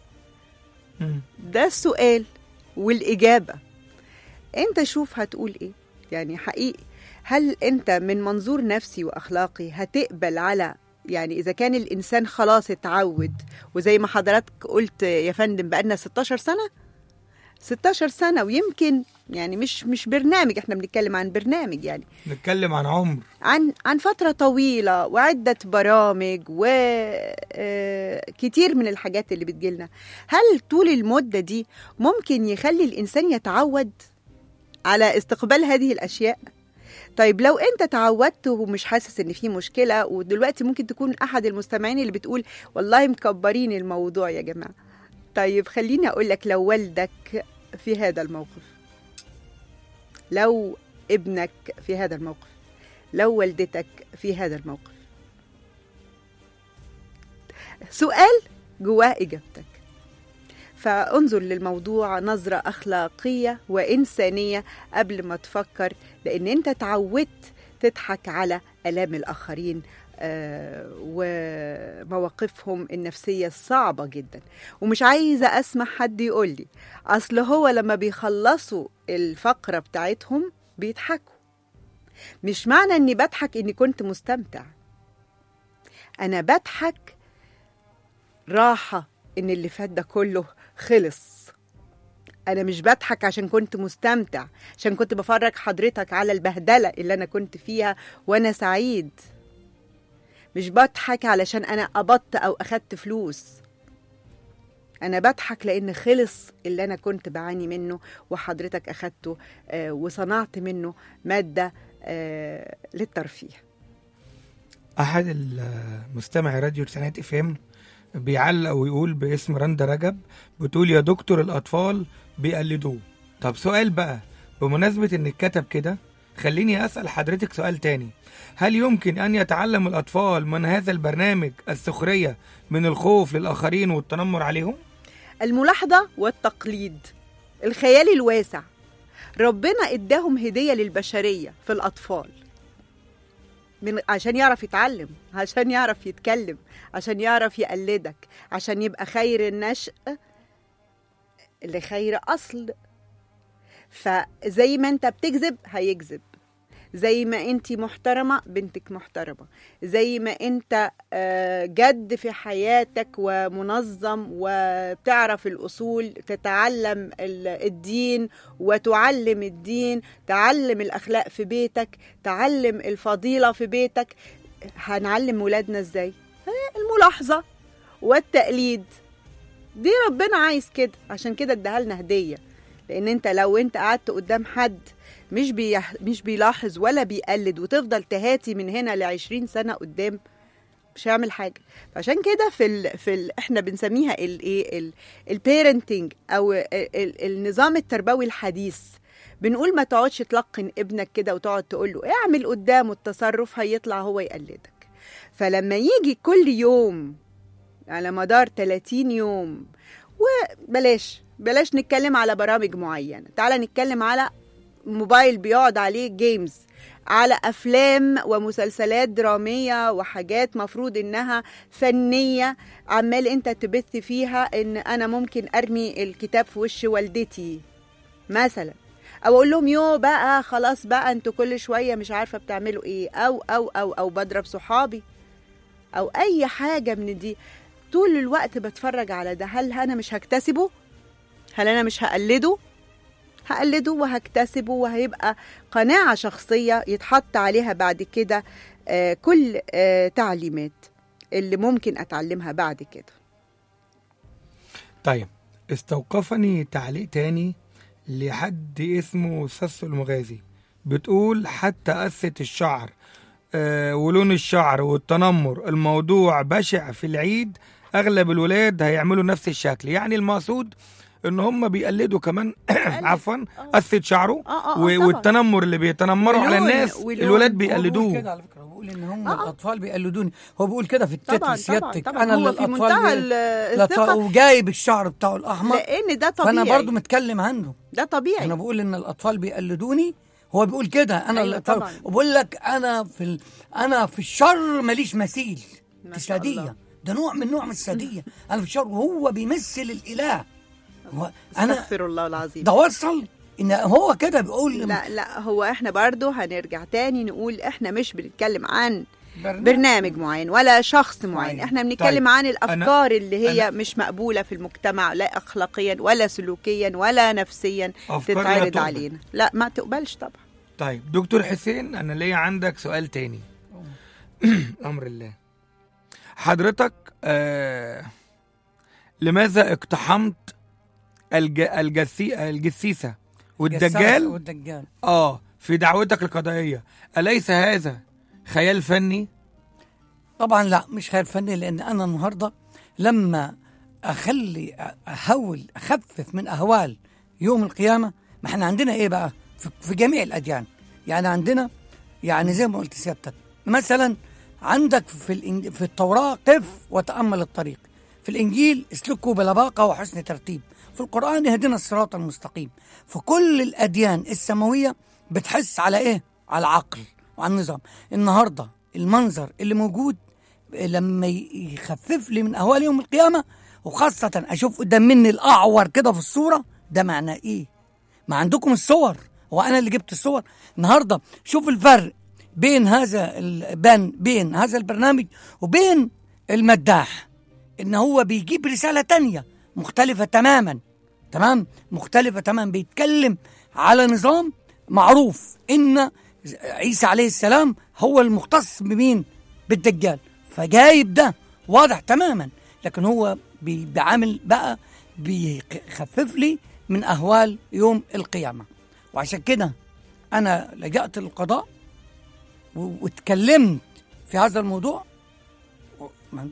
مم. ده السؤال والإجابة أنت شوف هتقول إيه يعني حقيقي هل أنت من منظور نفسي وأخلاقي هتقبل على يعني إذا كان الإنسان خلاص اتعود وزي ما حضرتك قلت يا فندم بقالنا 16 سنة 16 سنة ويمكن يعني مش مش برنامج احنا بنتكلم عن برنامج يعني نتكلم عن عمر عن عن فترة طويلة وعدة برامج وكتير من الحاجات اللي بتجيلنا هل طول المدة دي ممكن يخلي الإنسان يتعود على استقبال هذه الأشياء؟ طيب لو انت تعودت ومش حاسس ان في مشكله ودلوقتي ممكن تكون احد المستمعين اللي بتقول والله مكبرين الموضوع يا جماعه طيب خليني اقول لك لو والدك في هذا الموقف لو ابنك في هذا الموقف لو والدتك في هذا الموقف سؤال جواه اجابتك فانظر للموضوع نظرة أخلاقية وإنسانية قبل ما تفكر لأن أنت تعودت تضحك على آلام الآخرين آه، ومواقفهم النفسية الصعبة جدا ومش عايزة أسمع حد يقول لي أصل هو لما بيخلصوا الفقرة بتاعتهم بيضحكوا مش معنى أني بضحك أني كنت مستمتع أنا بضحك راحة إن اللي فات ده كله خلص أنا مش بضحك عشان كنت مستمتع عشان كنت بفرج حضرتك على البهدلة اللي أنا كنت فيها وأنا سعيد مش بضحك علشان أنا قبضت أو أخدت فلوس أنا بضحك لأن خلص اللي أنا كنت بعاني منه وحضرتك أخدته آه، وصنعت منه مادة آه، للترفيه احد المستمع راديو تسعينات اف ام بيعلق ويقول باسم رندا رجب بتقول يا دكتور الاطفال بيقلدوه طب سؤال بقى بمناسبة ان اتكتب كده خليني اسأل حضرتك سؤال تاني هل يمكن ان يتعلم الاطفال من هذا البرنامج السخرية من الخوف للاخرين والتنمر عليهم الملاحظة والتقليد الخيال الواسع ربنا اداهم هدية للبشرية في الأطفال من عشان يعرف يتعلم عشان يعرف يتكلم عشان يعرف يقلدك عشان يبقى خير النشء لخير أصل فزي ما انت بتكذب هيكذب زي ما انت محترمة بنتك محترمة زي ما انت آه، جد في حياتك ومنظم وبتعرف الأصول تتعلم ال- الدين وتعلم الدين تعلم الأخلاق في بيتك تعلم الفضيلة في بيتك هنعلم ولادنا ازاي هي الملاحظة والتقليد دي ربنا عايز كده عشان كده اداها لنا هدية لان انت لو انت قعدت قدام حد مش بيح... مش بيلاحظ ولا بيقلد وتفضل تهاتي من هنا ل 20 سنه قدام مش هيعمل حاجه فعشان كده في ال... في ال... احنا بنسميها الايه ال... البيرنتنج او ال... ال... النظام التربوي الحديث بنقول ما تقعدش تلقن ابنك كده وتقعد تقول له اعمل قدامه التصرف هيطلع هو يقلدك فلما يجي كل يوم على مدار 30 يوم وبلاش بلاش نتكلم على برامج معينة تعالى نتكلم على موبايل بيقعد عليه جيمز على أفلام ومسلسلات درامية وحاجات مفروض إنها فنية عمال أنت تبث فيها إن أنا ممكن أرمي الكتاب في وش والدتي مثلا أو أقول لهم يو بقى خلاص بقى أنتوا كل شوية مش عارفة بتعملوا إيه أو أو أو أو بضرب صحابي أو أي حاجة من دي طول الوقت بتفرج على ده هل أنا مش هكتسبه؟ هل أنا مش هقلده؟ هقلده وهكتسبه وهيبقى قناعة شخصية يتحط عليها بعد كده آه، كل آه، تعليمات اللي ممكن أتعلمها بعد كده طيب استوقفني تعليق تاني لحد اسمه ساسو المغازي بتقول حتى قصة الشعر آه ولون الشعر والتنمر الموضوع بشع في العيد اغلب الولاد هيعملوا نفس الشكل يعني المقصود ان هم بيقلدوا كمان عفوا قصة شعره آه، آه، آه، و- طبعاً. والتنمر اللي بيتنمروا على ولون- الناس ولون. الولاد هو بيقول بيقلدوه كده على فكره هو بيقول ان هم آه، آه. الاطفال بيقلدوني هو بيقول كده في التتر طبعا طبعا سيادتك طبعا انا اللي هو في الاطفال منتهى بي- ال- لا، الثقة وجايب الشعر بتاعه الاحمر لأن ده فانا طبيعي برضو متكلم عنه ده طبيعي انا بقول ان الاطفال بيقلدوني هو بيقول كده انا أيوة اللي طبعاً. وبقول لك انا في ال... انا في الشر ماليش مثيل ما دي شاء الله. ساديه ده نوع من نوع من الساديه انا في الشر وهو بيمثل الاله هو انا استغفر الله العظيم ده وصل ان هو كده بيقول لا لا هو احنا برضو هنرجع تاني نقول احنا مش بنتكلم عن برنامج. برنامج معين ولا شخص معين معين. احنا بنتكلم طيب. عن الافكار اللي هي أنا- مش مقبوله في المجتمع لا اخلاقيا ولا سلوكيا ولا نفسيا أفكار لا تتعرض تقبل. علينا لا ما تقبلش طبعا طيب دكتور حسين انا ليا عندك سؤال تاني امر الله حضرتك آه لماذا اقتحمت الج... الجسي... الجسيسة والدجال والدجال اه في دعوتك القضائية أليس هذا خيال فني طبعا لا مش خيال فني لان انا النهارده لما اخلي احول اخفف من اهوال يوم القيامه ما احنا عندنا ايه بقى في, في جميع الاديان يعني عندنا يعني زي ما قلت سيادتك مثلا عندك في الإنج... في التوراه قف وتامل الطريق في الانجيل اسلكوا بلباقه وحسن ترتيب في القران يهدنا الصراط المستقيم في كل الاديان السماويه بتحس على ايه على العقل وعلى النظام النهارده المنظر اللي موجود لما ي- يخفف لي من اهوال يوم القيامه وخاصه اشوف قدام مني الاعور كده في الصوره ده معناه ايه ما عندكم الصور هو انا اللي جبت الصور النهارده شوف الفرق بين هذا ال- بين بين هذا البرنامج وبين المداح ان هو بيجيب رساله تانية مختلفه تماما تمام مختلفه تماما بيتكلم على نظام معروف ان عيسى عليه السلام هو المختص بمين بالدجال فجايب ده واضح تماما لكن هو بي- بيعامل بقى بيخفف لي من اهوال يوم القيامه وعشان كده انا لجأت للقضاء و- واتكلمت في هذا الموضوع و- ما-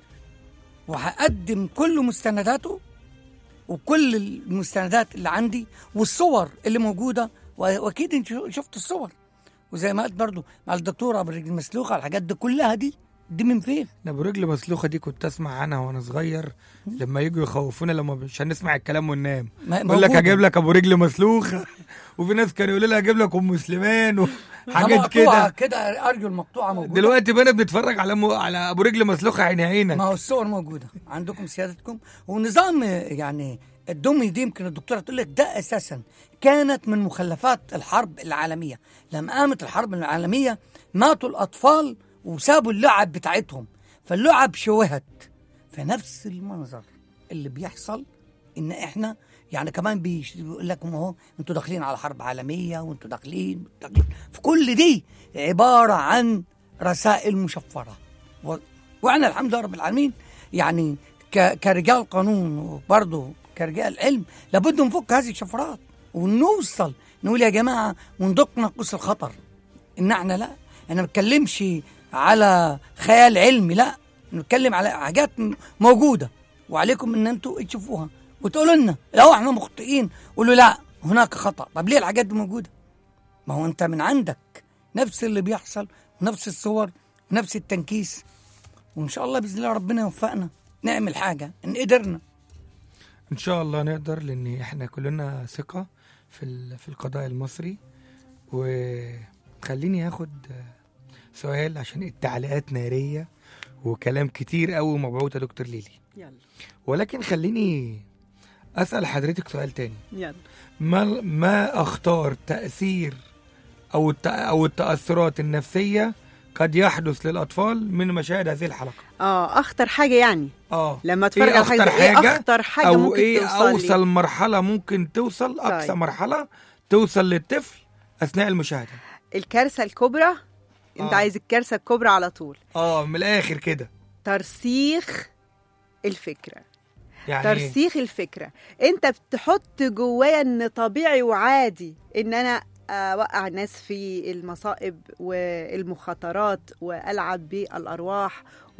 وهقدم كل مستنداته وكل المستندات اللي عندي والصور اللي موجوده و- واكيد انت شو- شفت الصور وزي ما قلت برضو مع الدكتوره ابو رجل مسلوخه الحاجات دي كلها دي دي من فين؟ انا ابو رجل مسلوخه دي كنت اسمع عنها وانا صغير لما يجوا يخوفونا لما مش هنسمع الكلام وننام ما- يقول لك موجودة. هجيب لك ابو رجل مسلوخه وفي ناس كانوا يقولوا لي هجيب لك ام سليمان وحاجات مقطوعة كده كده ارجل مقطوعه موجوده دلوقتي بقينا بنتفرج على م... على ابو رجل مسلوخه عين ما عينك هو الصور موجوده عندكم سيادتكم ونظام يعني الدمي دي يمكن الدكتوره تقول لك ده اساسا كانت من مخلفات الحرب العالميه لما قامت الحرب العالميه ماتوا الاطفال وسابوا اللعب بتاعتهم فاللعب شوهت فنفس المنظر اللي بيحصل ان احنا يعني كمان بيش- بيقول لكم اهو انتوا داخلين على حرب عالميه وانتوا داخلين داخلين في كل دي عباره عن رسائل مشفره و... واحنا الحمد لله رب العالمين يعني ك... كرجال قانون وبرضه كرجال علم لابد نفك هذه الشفرات ونوصل نقول يا جماعه وندق نقص الخطر ان احنا لا انا ما بتكلمش على خيال علمي لا نتكلم على حاجات م- موجوده وعليكم ان انتوا تشوفوها وتقولوا لنا لو احنا مخطئين قولوا لا هناك خطا طب ليه الحاجات دي موجوده ما هو انت من عندك نفس اللي بيحصل ونفس الصور ونفس التنكيس وان شاء الله باذن الله ربنا يوفقنا نعمل حاجه ان قدرنا ان شاء الله نقدر لان احنا كلنا ثقه في ال... في القضاء المصري وخليني اخد سؤال عشان التعليقات ناريه وكلام كتير قوي مبعوث يا دكتور ليلي يلا ولكن خليني اسال حضرتك سؤال تاني يلا ما ما اختار تاثير او الت... او التاثرات النفسيه قد يحدث للاطفال من مشاهد هذه الحلقه اه اخطر حاجه يعني اه لما اتفرج إيه على حاجه أخطر زي- ايه حاجة اخطر حاجه او ممكن ايه توصل اوصل لي مرحله ممكن توصل اقصى طيب. مرحله توصل للطفل اثناء المشاهده الكارثه الكبرى انت آه. عايز الكارثه الكبرى على طول اه من الاخر كده ترسيخ الفكره يعني إيه؟ ترسيخ الفكره انت بتحط جوايا ان طبيعي وعادي ان انا اوقع الناس في المصائب والمخاطرات والعب بالارواح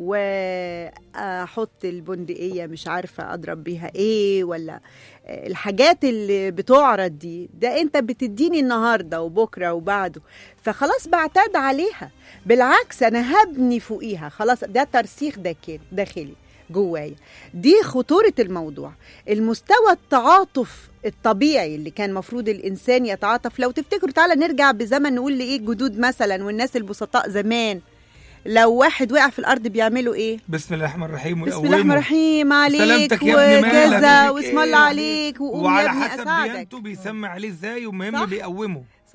واحط البندقيه مش عارفه اضرب بيها ايه ولا الحاجات اللي بتعرض دي ده انت بتديني النهارده وبكره وبعده فخلاص بعتاد عليها بالعكس انا هبني فوقيها خلاص ده ترسيخ داخلي داخلي جوايا دي خطورة الموضوع المستوى التعاطف الطبيعي اللي كان مفروض الإنسان يتعاطف لو تفتكروا تعالى نرجع بزمن نقول لإيه الجدود مثلا والناس البسطاء زمان لو واحد وقع في الأرض بيعملوا إيه بسم الله الرحمن الرحيم بسم الله الرحمن الرحيم عليك سلامتك يا ابني مالك وكذا فيك واسم إيه؟ الله عليك وقوم يا وعلى ابني حسب أساعدك ديانته بيسمي عليه ازاي ومهم صح. بيقومه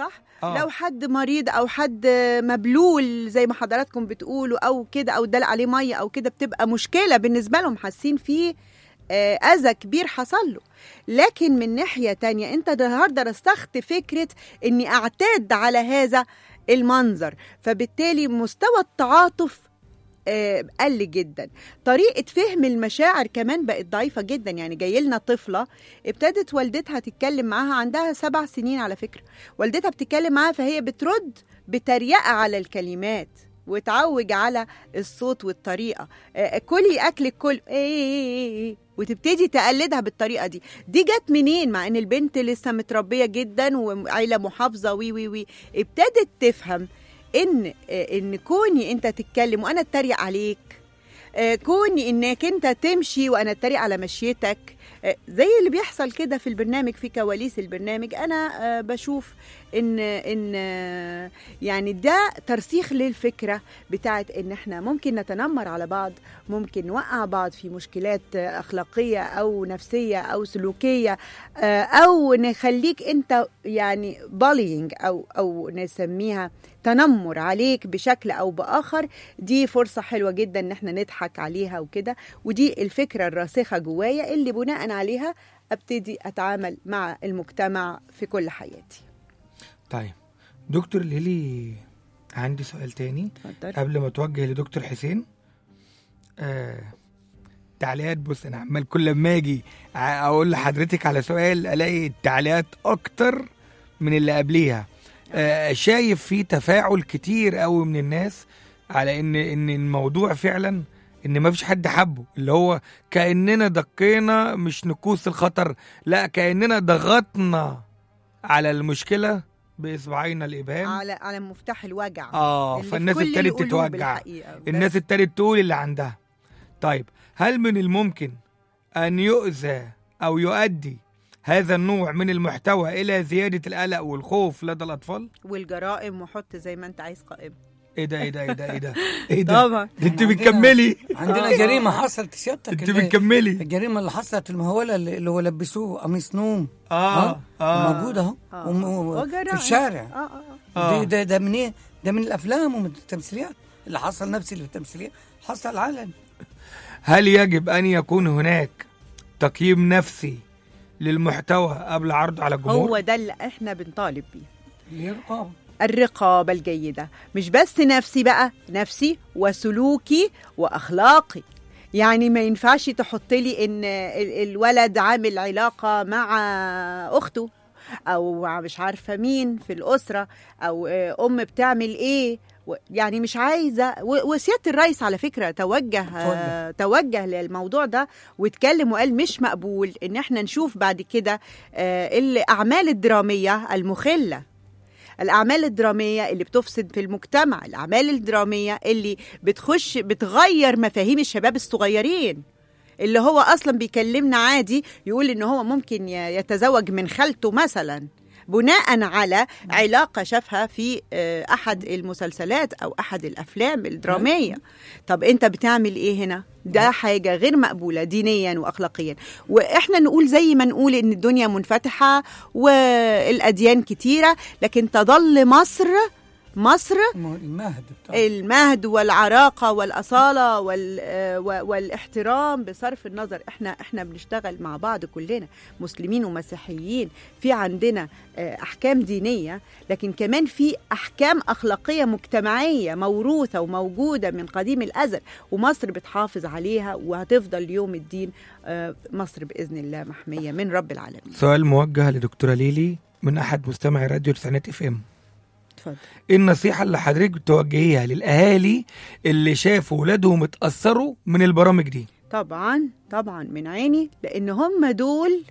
صح آه. لو حد مريض او حد مبلول زي ما حضراتكم بتقولوا او كده او دلق عليه ميه او كده بتبقى مشكله بالنسبه لهم حاسين فيه آه، اذى كبير حصل له لكن من ناحيه تانية انت النهارده رسخت فكره اني اعتاد على هذا المنظر فبالتالي مستوى التعاطف آه، قل جدا طريقة فهم المشاعر كمان بقت ضعيفة جدا يعني جاي لنا طفلة ابتدت والدتها تتكلم معاها عندها سبع سنين على فكرة والدتها بتتكلم معاها فهي بترد بتريقة على الكلمات وتعوج على الصوت والطريقة آه، كلي أكلك كل إيه إيه إيه إيه وتبتدي تقلدها بالطريقة دي دي جت منين مع ان البنت لسه متربية جدا وعيلة محافظة وي وي وي ابتدت تفهم ان آه، ان كوني انت تتكلم وانا اتريق عليك آه، كوني انك انت تمشي وانا اتريق على مشيتك آه، زي اللي بيحصل كده في البرنامج في كواليس البرنامج انا آه، بشوف ان ان آه، يعني ده ترسيخ للفكره بتاعت ان احنا ممكن نتنمر على بعض ممكن نوقع بعض في مشكلات آه، اخلاقيه او نفسيه او سلوكيه آه، او نخليك انت يعني بالينج او او نسميها تنمر عليك بشكل او باخر دي فرصه حلوه جدا ان احنا نضحك عليها وكده ودي الفكره الراسخه جوايا اللي بناء عليها ابتدي اتعامل مع المجتمع في كل حياتي طيب دكتور ليلي عندي سؤال تاني اتفضل قبل ما اتوجه لدكتور حسين آه تعليقات بص انا عمال كل ما اجي ع- اقول لحضرتك على سؤال الاقي التعليقات اكتر من اللي قبليها آه شايف في تفاعل كتير قوي من الناس على ان ان الموضوع فعلا ان ما فيش حد حبه اللي هو كاننا دقينا مش نكوس الخطر لا كاننا ضغطنا على المشكله باصبعينا الابهام على على مفتاح الوجع اه اللي في فالناس كل ابتدت القلوب تتوجع الحقيقة. بس الناس ابتدت تقول اللي عندها طيب هل من الممكن أن يؤذى أو يؤدي هذا النوع من المحتوى إلى زيادة القلق والخوف لدى الأطفال؟ والجرائم وحط زي ما انت عايز قائمه إيه ده إيه ده إيه ده إيه ده؟ إيه ده؟ طبعا ده أنت عندنا- بتكملي عندنا جريمه حصلت سيادتك أنت اللي- بتكملي الجريمه اللي حصلت المهوله اللي اللي هو لبسوه قميص نوم آه آه موجود اهو آه. وم- و- وجرائم. في الشارع اه اه آه. ده, ده ده من ايه؟ ده من الافلام ومن التمثيليات اللي حصل نفس اللي في التمثيليات حصل علن هل يجب أن يكون هناك تقييم نفسي للمحتوى قبل عرضه على الجمهور؟ هو ده اللي احنا بنطالب بيه اللي هي الرقابه الرقابة الجيدة مش بس نفسي بقى نفسي وسلوكي وأخلاقي يعني ما ينفعش تحط لي ان ال- الولد عامل علاقة مع أخته أو مع مش عارفة مين في الأسرة أو آه، أم بتعمل إيه و- يعني مش عايزة و- وسيادة الرئيس على فكرة توجه آه، توجه للموضوع ده واتكلم وقال مش مقبول ان احنا نشوف بعد كده آه، الأعمال الدرامية المخلة الأعمال الدرامية اللي بتفسد في المجتمع الأعمال الدرامية اللي بتخش بتغير مفاهيم الشباب الصغيرين اللي هو أصلا بيكلمنا عادي يقول إن هو ممكن ي- يتزوج من خالته مثلا بناء على علاقة شافها في آه، أحد المسلسلات أو أحد الأفلام الدرامية طب أنت بتعمل إيه هنا؟ ده حاجة غير مقبولة دينيا وأخلاقيا وإحنا نقول زي ما نقول إن الدنيا منفتحة والأديان كتيرة لكن تظل مصر مصر المهد بتاع المهد والعراقه والاصاله وال آه، و- والاحترام بصرف النظر احنا احنا بنشتغل مع بعض كلنا مسلمين ومسيحيين في عندنا آه، احكام دينيه لكن كمان في احكام اخلاقيه مجتمعيه موروثه وموجوده من قديم الازل ومصر بتحافظ عليها وهتفضل يوم الدين آه، مصر باذن الله محميه من رب العالمين سؤال موجه لدكتورة ليلي من أحد مستمعي راديو رسالة اف ام اتفضل ايه النصيحة اللي حضرتك بتوجهيها للأهالي اللي شافوا ولادهم اتأثروا من البرامج دي؟ طبعا طبعا من عيني لان هم دول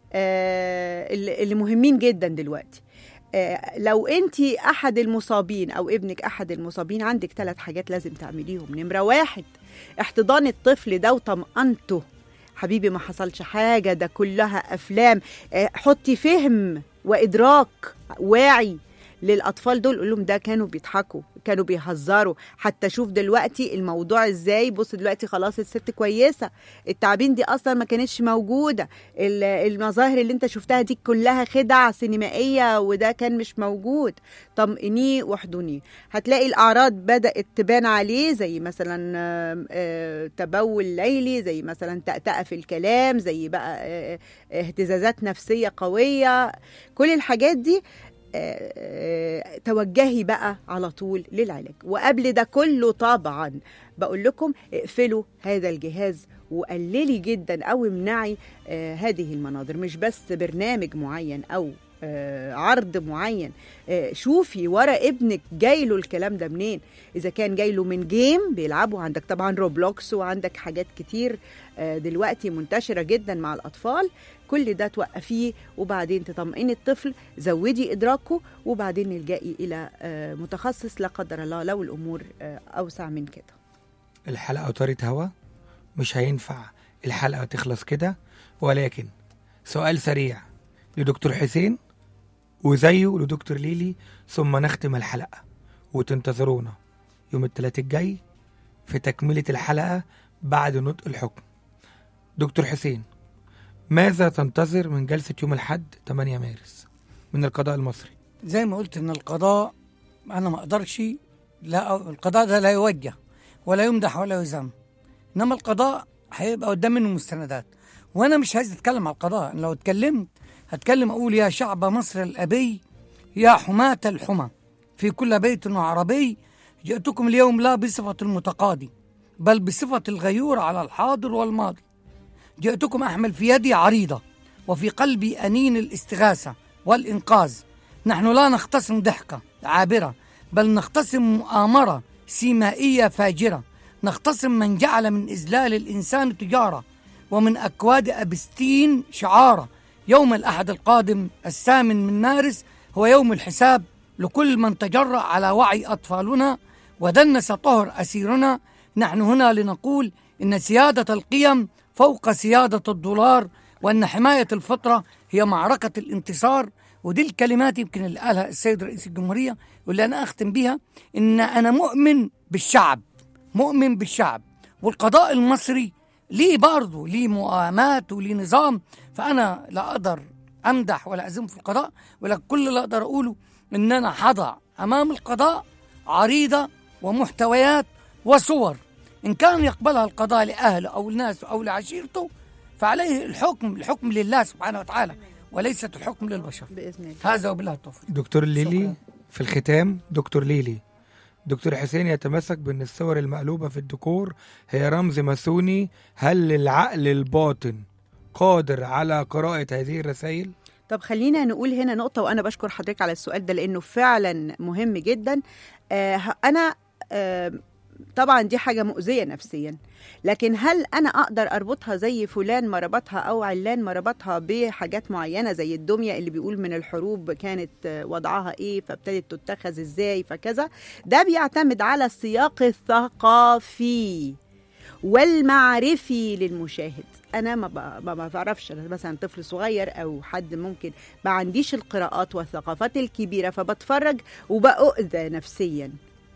آه اللي اللي مهمين جدا دلوقتي آه لو انت احد المصابين او ابنك احد المصابين عندك ثلاث حاجات لازم تعمليهم نمره واحد احتضان الطفل ده وطمأنته حبيبي ما حصلش حاجه ده كلها افلام آه حطي فهم وادراك واعي للاطفال دول قول لهم ده كانوا بيضحكوا كانوا بيهزروا حتى شوف دلوقتي الموضوع ازاي بص دلوقتي خلاص الست كويسه التعابين دي اصلا ما كانتش موجوده ال- المظاهر اللي انت شفتها دي كلها خدع سينمائيه وده كان مش موجود طمئنيه واحضنيه هتلاقي الاعراض بدات تبان عليه زي مثلا آم، آه، تبول ليلي زي مثلا تأتأة في الكلام زي بقى آه، آه، اهتزازات نفسيه قويه كل الحاجات دي آه، آه، توجهي بقى على طول للعلاج وقبل ده كله طبعا بقول لكم اقفلوا هذا الجهاز وقللي جدا او امنعي آه، هذه المناظر مش بس برنامج معين او آه، عرض معين آه، شوفي ورا ابنك جاي له الكلام ده منين اذا كان جاي له من جيم بيلعبوا عندك طبعا روبلوكس وعندك حاجات كتير آه، دلوقتي منتشره جدا مع الاطفال كل ده توقفيه وبعدين تطمئني الطفل زودي ادراكه وبعدين نلجئي الى آه، متخصص لا قدر الله لو الامور آه، اوسع من كده الحلقة طارت هوا مش هينفع الحلقة تخلص كده ولكن سؤال سريع لدكتور حسين وزيه لدكتور ليلي ثم نختم الحلقة وتنتظرونا يوم الثلاث الجاي في تكملة الحلقة بعد نطق الحكم دكتور حسين ماذا تنتظر من جلسة يوم الحد 8 مارس من القضاء المصري زي ما قلت ان القضاء انا ما اقدرش لا القضاء ده لا يوجه ولا يمدح ولا يذم انما القضاء هيبقى قدام منه مستندات وانا مش عايز اتكلم على القضاء لو اتكلمت هتكلم اقول يا شعب مصر الابي يا حماة الحمى في كل بيت وعربي جئتكم اليوم لا بصفة المتقاضي بل بصفة الغيور على الحاضر والماضي جئتكم أحمل في يدي عريضة وفي قلبي أنين الاستغاثة والإنقاذ نحن لا نختصم ضحكة عابرة بل نختصم مؤامرة سيمائية فاجرة نختصم من جعل من إذلال الإنسان تجارة ومن أكواد أبستين شعارة يوم الأحد القادم الثامن من مارس هو يوم الحساب لكل من تجرأ على وعي أطفالنا ودنس طهر أسيرنا نحن هنا لنقول إن سيادة القيم فوق سيادة الدولار وأن حماية الفطرة هي معركة الانتصار ودي الكلمات يمكن اللي قالها السيد رئيس الجمهورية واللي أنا أختم بيها إن أنا مؤمن بالشعب مؤمن بالشعب والقضاء المصري ليه برضه ليه مؤامات وليه نظام فأنا لا أقدر أمدح ولا أزم في القضاء ولا كل اللي أقدر أقوله إن أنا حضع أمام القضاء عريضة ومحتويات وصور إن كان يقبلها القضاء لأهله أو الناس أو لعشيرته فعليه الحكم الحكم لله سبحانه وتعالى وليست الحكم للبشر باذن الله هذا وبالله التوفيق دكتور ليلي شكراً. في الختام دكتور ليلي دكتور حسين يتمسك بأن الصور المقلوبة في الديكور هي رمز ماسوني هل العقل الباطن قادر على قراءة هذه الرسائل؟ طب خلينا نقول هنا نقطة وأنا بشكر حضرتك على السؤال ده لأنه فعلا مهم جدا آه أنا آه طبعا دي حاجة مؤذية نفسيا لكن هل أنا أقدر أربطها زي فلان ما ربطها أو علان ما ربطها بحاجات معينة زي الدمية اللي بيقول من الحروب كانت آه، وضعها إيه فابتدت تتخذ إزاي فكذا ده بيعتمد على السياق الثقافي والمعرفي للمشاهد انا ما ب- ما ما بعرفش أنا مثلا طفل صغير او حد ممكن ما عنديش القراءات والثقافات الكبيره فبتفرج وبأؤذى نفسيا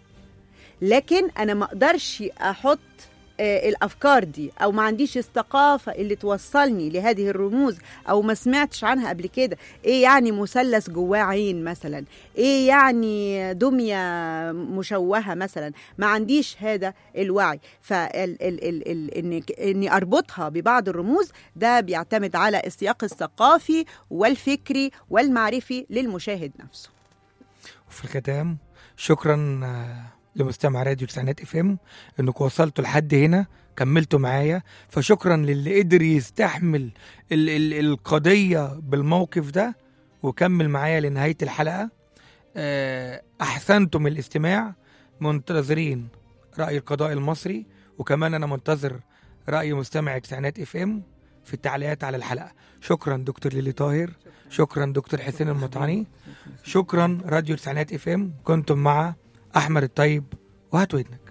لكن انا ما اقدرش احط آه، الافكار دي او ما عنديش الثقافه اللي توصلني لهذه الرموز او ما سمعتش عنها قبل كده ايه يعني مثلث جواه عين مثلا ايه يعني دميه مشوهه مثلا ما عنديش هذا الوعي فال ال ال ال إني, اني اربطها ببعض الرموز ده بيعتمد على السياق الثقافي والفكري والمعرفي للمشاهد نفسه وفي الختام شكرا آه، لمستمع راديو تسعينات اف ام انكم وصلتوا لحد هنا كملتوا معايا فشكرا للي قدر يستحمل ال ال القضية بالموقف ده وكمل معايا لنهاية الحلقة آه، أحسنتم الاستماع منتظرين رأي القضاء المصري وكمان أنا منتظر رأي مستمع تسعينات اف ام في التعليقات على الحلقة شكرا دكتور ليلي طاهر شكرا دكتور حسين المطعني شكرا راديو تسعينات اف ام كنتم مع احمد الطيب وهات ودنك